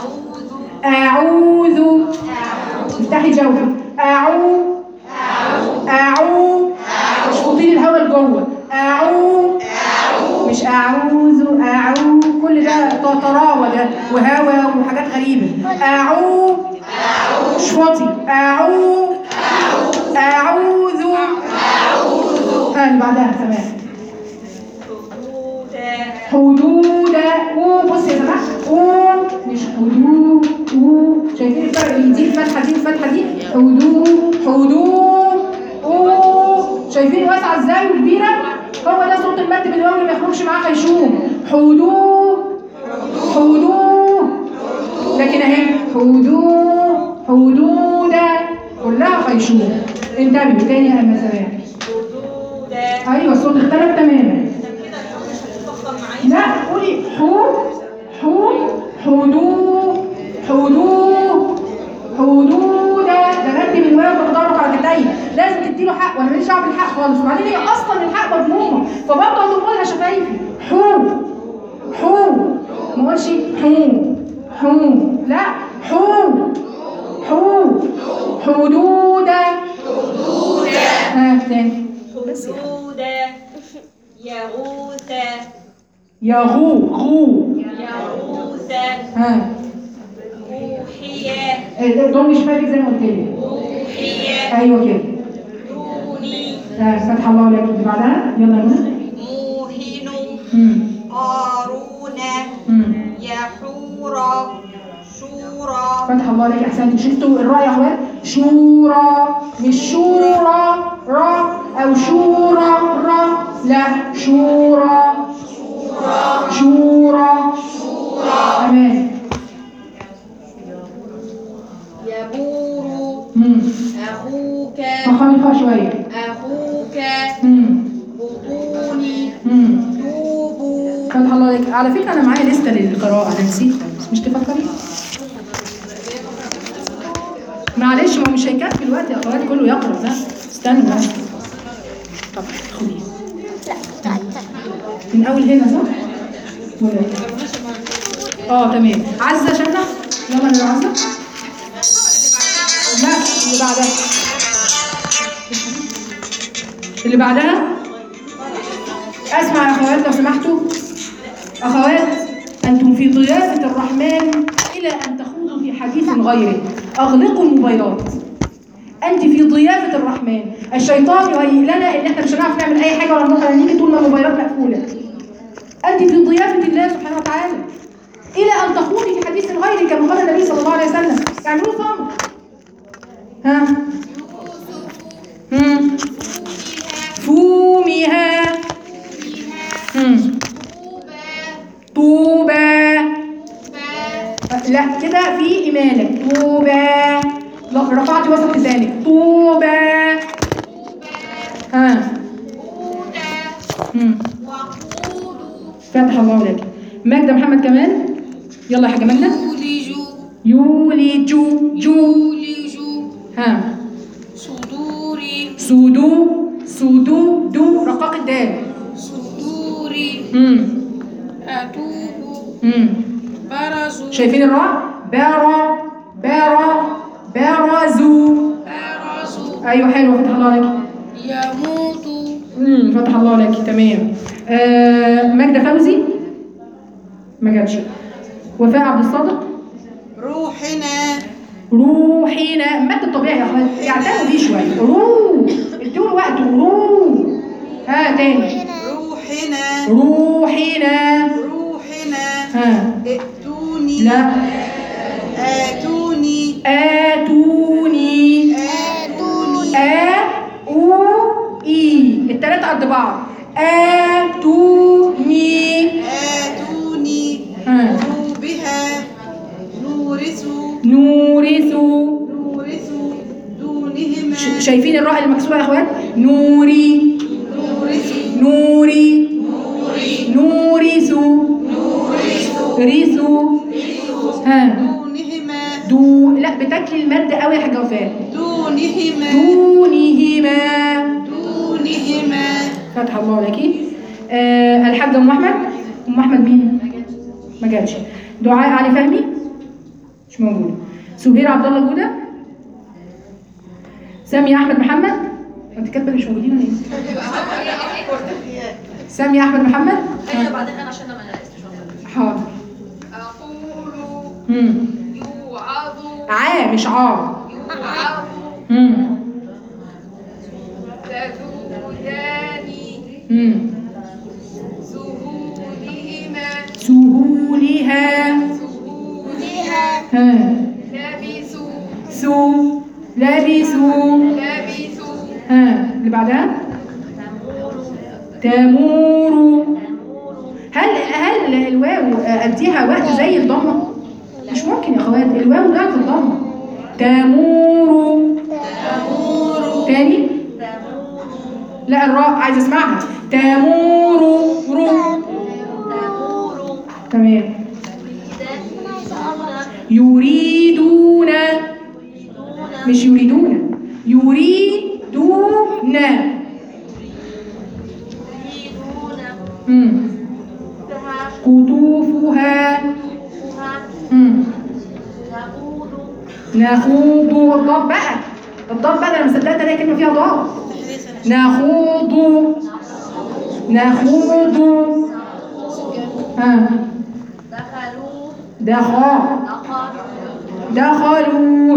أعوذ افتحي جوفك أعوذ أعو مش خطين الهواء لجوه أعو مش أعوذ أعو كل ده طراوة ده وهوا وحاجات غريبة أعو شفطي أعو أعوذ ها اللي بعدها تمام حدود او بص يا جماعه او مش حدود او شايفين الفرق بين دي الفتحه دي الفتحه دي حدود حدود او شايفين واسعه ازاي وكبيره هو ده صوت المد بالواو اللي ما يخرجش معاه خيشوم حدود حدود لكن اهي حدود حدودا كلها خيشوم انتبهوا تاني يا أم سلام حدودا ايوه الصوت اختلف تماما كده مش هتفخم معايا لا قولي حو حو حدود حدود حدودا ده رتب الواو بمقدار حركتين لازم تديله حق وانا ماليش دعوه بالحق خالص وبعدين هي اصلا الحق مضمومه فبرضه هضم لها شفايفي حو حو ما اقولش حو حو لا حو حو حدودا حدودا ها تاني حدودا يغوث يغو غو يغوث ها روحية الضم مش فاكر زي ما قلت لك روحية ايوه كده دوني ها فتح الله لك اللي بعدها يلا يا منى موهن امم قارون امم يحور شورى فتح الله لك احسنت شفتوا الراء يا اخوات شورى مش شورى را او شورى را لا شورى شورى شورى تمام يبور امم أخوك فخامي شويه أخوك امم بطوني امم توبوا فتح الله عليك على فكره انا معايا لسته للقراءه انا نسيت مش تفكري معلش ما هو مش هيكفي الوقت يا اخوات كله يقرا لا استنوا بس طب خدي من اول هنا صح ولا إيه؟ اه تمام عزه شنة يلا يا عزه لا اللي بعدها اللي بعدها اسمع يا اخوات لو سمحتوا اخوات انتم في ضيافه الرحمن الى ان تخوضوا في حديث غيره اغلقوا الموبايلات انت في ضيافه الرحمن الشيطان يهيئ لنا ان احنا مش هنعرف نعمل اي حاجه ولا نروح ولا نيجي طول ما الموبايلات مقفوله انت في ضيافه الله سبحانه وتعالى الى ان تخوضي في حديث غيره كما قال النبي صلى الله عليه وسلم اعملوا صمت ها هم فومها هم طوبى لا كده في إمالك طوبى لا رفعت وسط لسانك طوبى ها هم. فتح الله لك ماجدة محمد كمان يلا يا حاجة ماجدة يولج جو ها صدوري سودو سودو دو رقاق الدال صدوري امم أتوب امم برزوا شايفين الراء بارا بارا بارزو برزوا ايوه حلو فتح الله لك يموت امم فتح الله لك تمام آه ماجدة فوزي ما جاتش وفاء عبد الصادق روحنا روحنا مد الطبيعي يا اخوان يعتنوا بيه شويه روح ادوا له وقته روح ها تاني روحنا روحنا روحنا ها ائتوني لا آتوني آتوني آتوني آ أو إي التلاتة قد بعض آتوني آتوني ها بها نورث نورث نورث دونهما ش- شايفين الراء المكسورة يا اخوات نوري نورث نوري نورث رثوا ها دونهما دو لا بتاكلي المد قوي يا حاجه وفاء دونهما دونهما دونهما فتح الله لك آه الحاجه ام احمد ام احمد مين ما جاتش دعاء علي فهمي مش موجوده سهير عبد الله جوده ساميه احمد محمد انت كاتبه مش موجودين ولا ايه ساميه احمد محمد ايوه بعدين انا عشان انا ما لقيتش حاضر أقول امم يوعظ عا مش عا يوعظ امم تذودان امم سهولهما سهولها بها ها لبسوا سو لبسوا لبسوا ها اللي بعدها تمور هل هل الواو اديها وقت زي الضمه مش ممكن يا اخوات الواو ده في الضمه تمور تاني لا الراء عايزه اسمعها تمور رو تمام يريدون مش يريدون يريدون مم. قطوفها مم. نخوض الضاد بقى الضاد بقى انا مصدقت الاقي كلمه فيها ضاد نخوض نخوض ها دخل دخلوا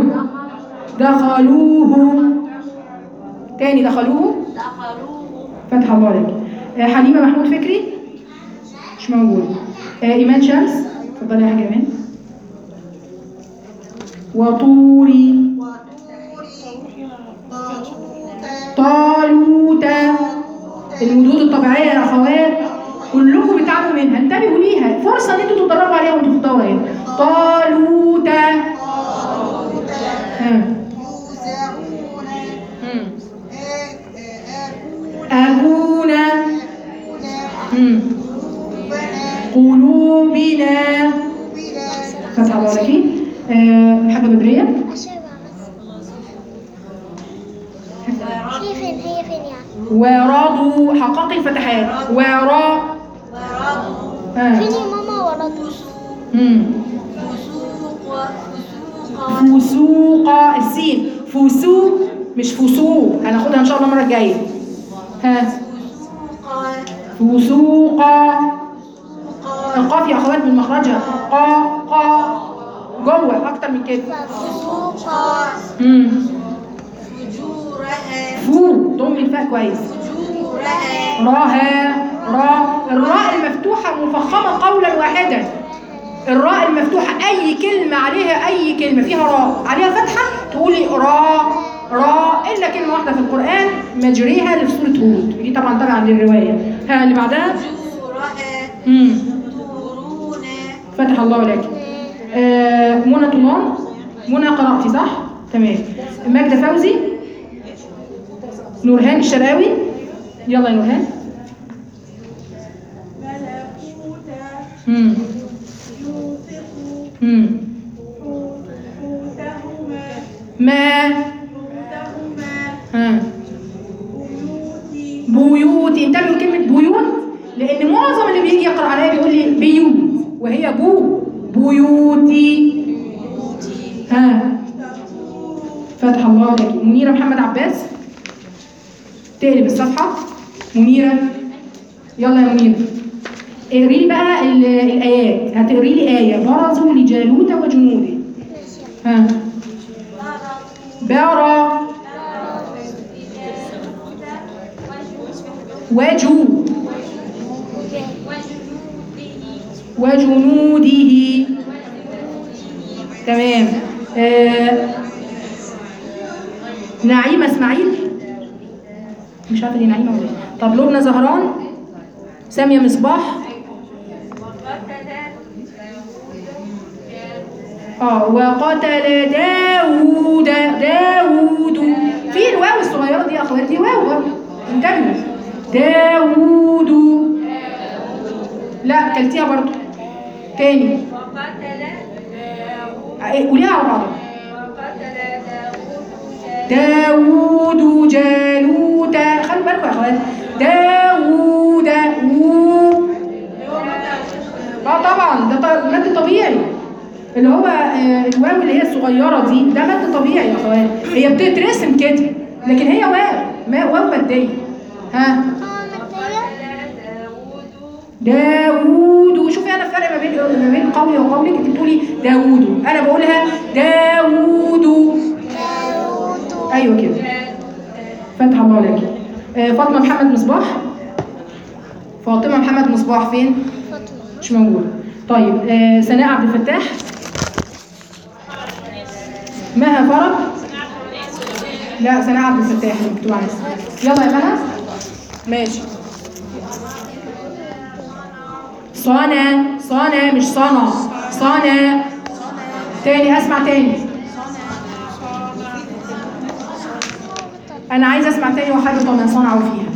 دخلوه تاني دخلوه فتح الله عليك آه، حليمه محمود فكري مش موجود آه، ايمان شمس اتفضلي يا حاجه ايمان وطوري طالوت الردود الطبيعيه يا اخوات كلكم بتعبوا منها انتبهوا ليها فرصه ان انتوا تتدربوا عليها وانتوا في الدوره هنا طالوت ها. مم. أكون مم. قلوبنا فتح الله عليكي آه، حاجة بدرية هي فين هي فين يعني ورضوا حققي الفتحات ورا آه. فين يا ماما ورد مم. فسوق السين فسوق مش فسوق هناخدها ان شاء الله المره الجايه ها فسوق القاف يا اخوات من مخرجها قا قا جوه اكتر من كده امم فو ضم الفاء كويس راها را الراء المفتوحه مفخمه قولا واحدا الراء المفتوحه اي كلمه عليها اي كلمه فيها راء عليها فتحه تقولي را را الا كلمه واحده في القران مجريها اللي في سوره هود دي طبعا طبعا للروايه ها اللي بعدها امم فتح الله عليك آه منى طولان منى قرأتي صح؟ تمام ماجدة فوزي نورهان الشرقاوي يلا يا نورهان امم امم ما ها بيوتي انتبهوا كلمة بيوت لأن معظم اللي بيجي يقرأ عليا بيقول لي بيوت وهي بو بيوتي ها فتح الله عليك منيرة محمد عباس تقلب الصفحة منيرة يلا يا منيرة اقري لي بقى ال- الآيات هتقري لي آية برزوا لجالوت وجنوده ها برا وجو وجنوده تمام آه. نعيمة اسماعيل مش عارفة دي نعيمة ولا ايه طب لبنى زهران سامية مصباح اه وقتل داوود داوود في الواو الصغيرة دي يا اخواتي دي واو برضه انتبهوا داوود لا كلتيها برضه تاني إيه، قوليها على بعضها داوود جالوت خلوا بالكم يا اخوات داوود و اه طبعا ده ط- مد طبيعي اللي هو آه، الواو اللي هي الصغيره دي ده مد طبيعي يا اخوات هي بتترسم كده لكن هي واو ما واو ماديه ها داوود شوفي انا الفرق ما بين ما بين قولي وقولك انت بتقولي داوود انا بقولها داوود ايوه كده فتح الله عليك آه، فاطمه محمد مصباح فاطمه محمد مصباح فين مش موجوده طيب آه، سناء عبد الفتاح مها فرج لا سناء عبد الفتاح اللي مكتوب على اسمها يلا يا مها ماشي صنع صنع مش صنع صنع تاني اسمع تاني انا عايزه اسمع تاني وحاجه ما صنعوا فيها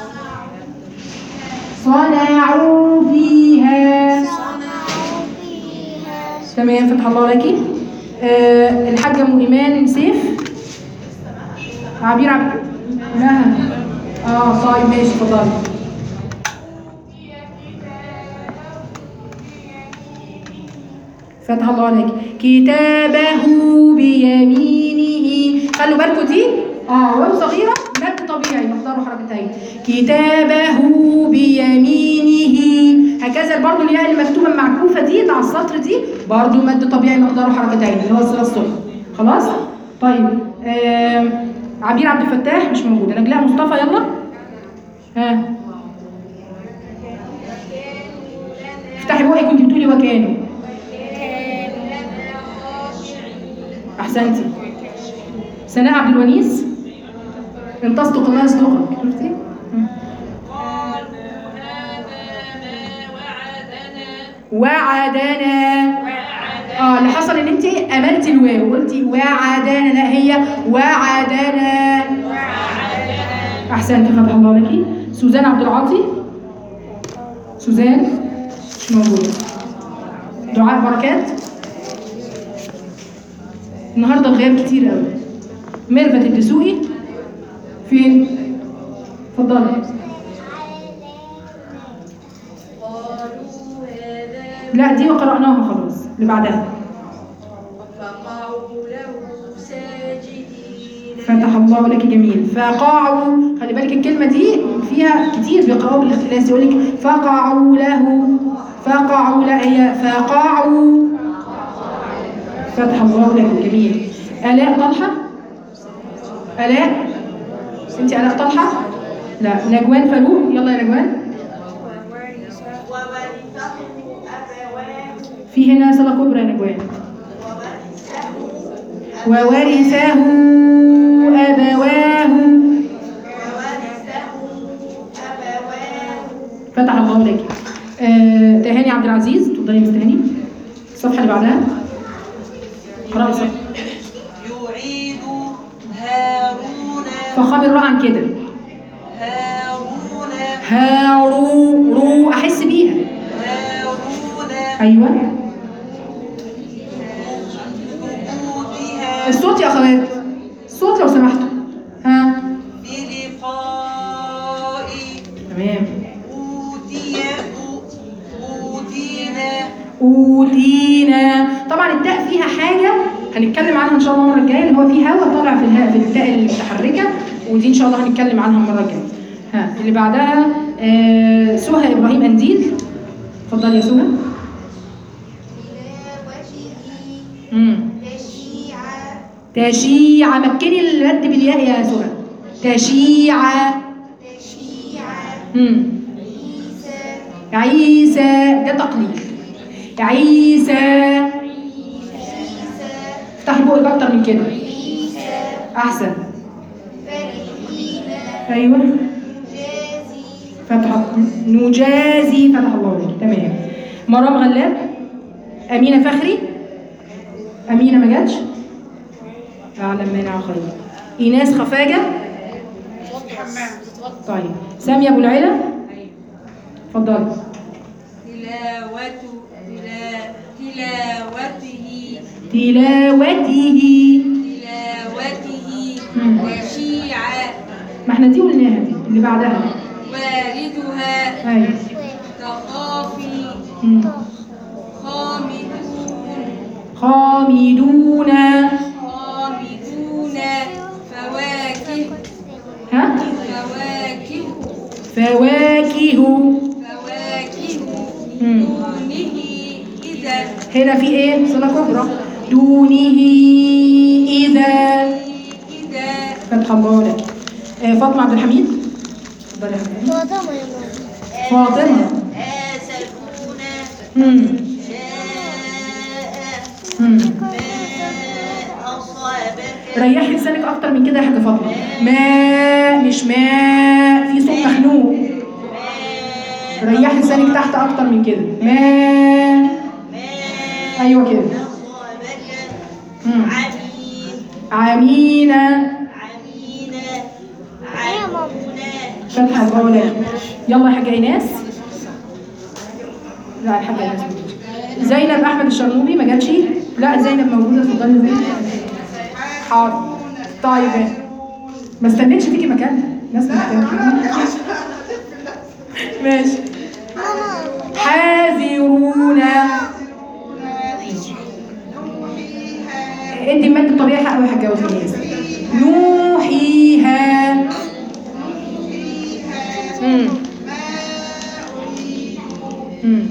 صنعوا فيها صنعوا فيها تمام فتح الله لك آه الحاجه ام ايمان سيف عبير عبد مها اه طيب ماشي اتفضلي فتح الله عليك كتابه بيمينه خلوا بالكم دي اه واو صغيره مد طبيعي مقداره حركتين كتابه بيمينه هكذا برضو الياء المكتوبه المعكوفه دي اللي على السطر دي برضو مد طبيعي مقداره حركتين اللي هو الصله السفلى خلاص طيب آه عبير عبد الفتاح مش موجوده نجلاء مصطفى يلا ها افتحي بقك كنت بتقولي وكانوا احسنتي سناء عبد الونيس ان تصدق الله يصدقك شفتي مم. وعدنا اه اللي حصل ان انت املت الواو قلتي وعدنا لا هي وعدنا احسنتي فتح الله لك سوزان عبد العاطي سوزان مش موجوده دعاء بركات النهارده الغياب كتير قوي ميرفت الدسوقي فين اتفضلي لا دي وقرأناها خلاص اللي بعدها فقعوا له ساجدين فتح الله لك جميل فقعوا خلي بالك الكلمة دي فيها كتير بيقرأوا بالاختلاس يقول لك فقعوا له فقعوا لا هي فقعوا فتح الله لك جميل آلاء طلحة آلاء انت آلاء طلحة لا نجوان فاروق يلا يا نجوان وورثه أبواه في هنا صلة كبرى يا نجوان وورثه أبواه وورثه أبواه فتح الله لك آه تهاني عبد العزيز تفضلي يا مس تهاني الصفحة اللي بعدها قرأي الصفحة يعيد هارون فخام الراء عن كده هارون هارو رو أحس بيها هارون أيوه نقودها الصوت يا أخوات الصوت لو سمحتوا ها بلقاء تمام أوتي أوتينا أوتينا طبعا التاء فيها حاجة هنتكلم عنها إن شاء الله المرة الجاية اللي هو في هوا طالع في الهاء في التاء المتحركة ودي إن شاء الله هنتكلم عنها المرة الجاية ها اللي بعدها آه سهى إبراهيم أنديل اتفضلي يا سهى تلاوته امم تشيعا تشيع مكني الرد بالياء يا سهى تشيع تشيعا امم عيسى عيسى ده تقليل عيسى عيسى افتحي بقك اكتر من كده عيسى احسن فرحين ايوه جازي فتح نجازي فتح الله لك تمام مرام غلاب امينه فخري امينه ما جاتش اعلم مانع خير ايناس خفاجه طيب ساميه ابو العلا اتفضلي تلاوته تلا تلاوته تلاوته تلاوته مم. تشيعا ما احنا دي قلناها دي اللي بعدها واردها ايوه تخافي مم. خامدون خامدون خامدون فواكه ها فواكه فواكه فواكه مم. دونه إذا هنا في ايه صله كبرى دونه اذا إذا فتح الله لك آه، فاطمه عبد الحميد اتفضلي يا حبيبي. فاطمة يا ماما فاطمه آسفون مم. جاء مم. ما أصابك ريحي لسانك اكتر من كده يا حاجه فاطمه ما مش ما في صوت مخنوق ريحي لسانك تحت اكتر من كده ما ما ايوه كده أصابك عمينا عمينا يا ماما فتحة الأولى يلا يا حاجة إيناس لا الحاجة إيناس ما جاتش. زينب أحمد الشرنوبي ما جاتش لا زينب موجودة اتفضلي زينب حاضر طيب ما استنيتش تيجي مكانها ناس محتاجة ماشي حاذرون ادي المادة الطبيعية حق واحد جوز الناس نوحيها مم. مم.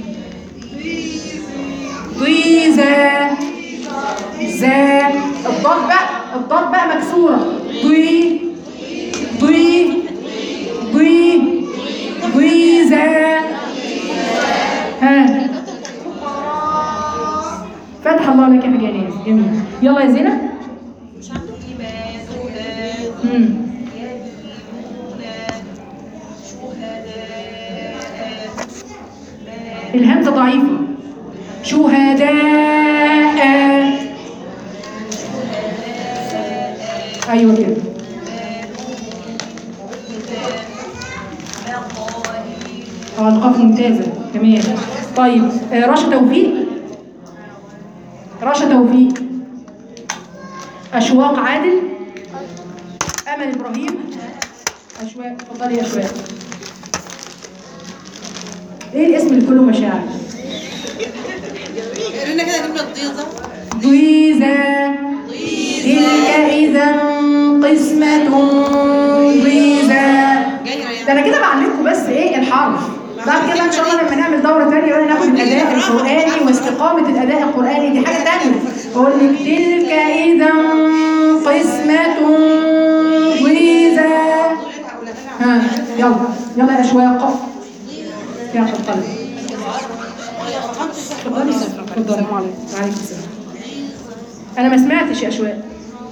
ضيزا زا الضاد بقى الضاد بقى مكسورة ضي ضي ضي ضيزا ها فتح الله لك يا مجانيز جميل يلا يا زينب مم. الهمزة ضعيفة شهداء أيوة كده اه القاف ممتازة تمام طيب آه، رشا توفيق رشا توفيق أشواق عادل أمل إبراهيم أشواق اتفضلي يا أشواق إيه الاسم اللي كله مشاعر؟ قلنا كده جبنا الضيزة ضيزة تلك إذا قسمة ضيزة ده أنا كده بعلمكم بس إيه الحرف بعد كده إن شاء الله لما نعمل دورة تانية ولا ناخد الأداء القرآني واستقامة الأداء القرآني دي حاجة تانية بقول لك تلك إذا قسمة ضيزة ها يلا يلا يا أشواق يلا اتفضلي اتفضلي اتفضلي وعليكم السلام انا ما سمعتش يا اشواق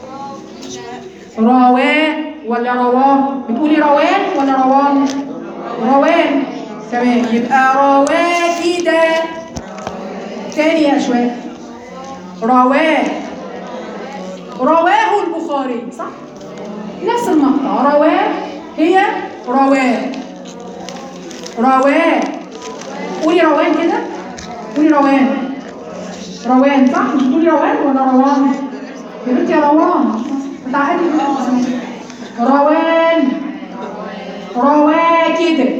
رواء ولا رواه بتقولي روان ولا روان روان تمام يبقى رواكد تاني يا اشواق رواه رواه البخاري صح نفس المقطع رواه هي رواه رواه قولي روان كده قولي روان روان صح مش بتقولي روان ولا روان يا بنتي يا روان متعقدي روان رواكد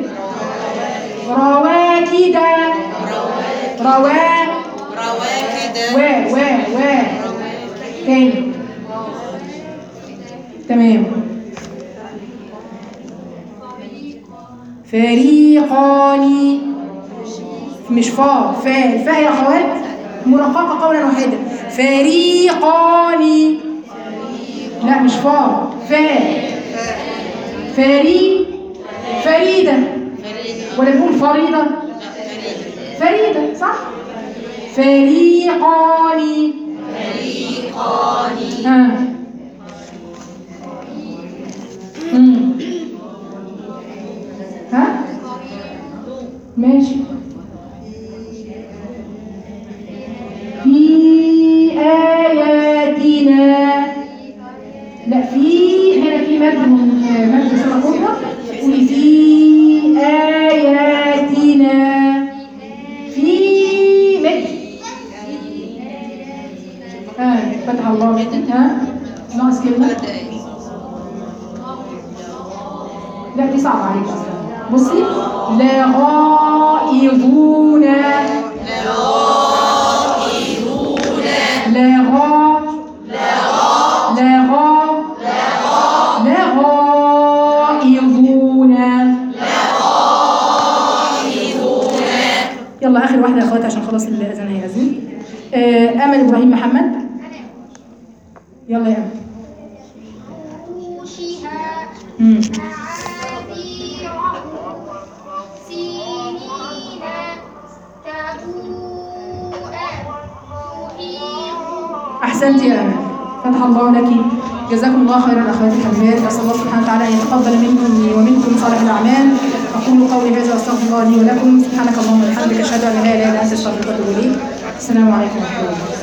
رواكد روا رواكد و و و تاني تمام فريقان مش فا فا الفاء يا اخوات مرققه قولا واحدا فريقان لا مش فا فا فري فريده ولا بنقول فريده فريده صح فريقان فريقان ها مم. ها ماشي في آياتنا لا في هنا في مد من مد سنة قربة قولي في آياتنا في مد ها فتح الله ها ناقص كلمة لا دي صعبة عليك أصلا بصي لا غائظون لا غا لا غا لا غائظون يلا اخر واحده يا اخواتي عشان خلاص الاذان هيأذن آه، امل ابراهيم محمد يلا يا امل عروشها مم. معاذير سنين تبوء تحيط احسنت يا امل فتح الله لك جزاكم الله خيرا اخواتي الحبيبات اسال الله سبحانه وتعالى ان يتقبل منكم ومنكم صالح الاعمال اقول قولي هذا واستغفر الله لي ولكم سبحانك اللهم وبحمدك اشهد ان لا اله الا انت استغفرك واتوب اليك السلام عليكم ورحمه الله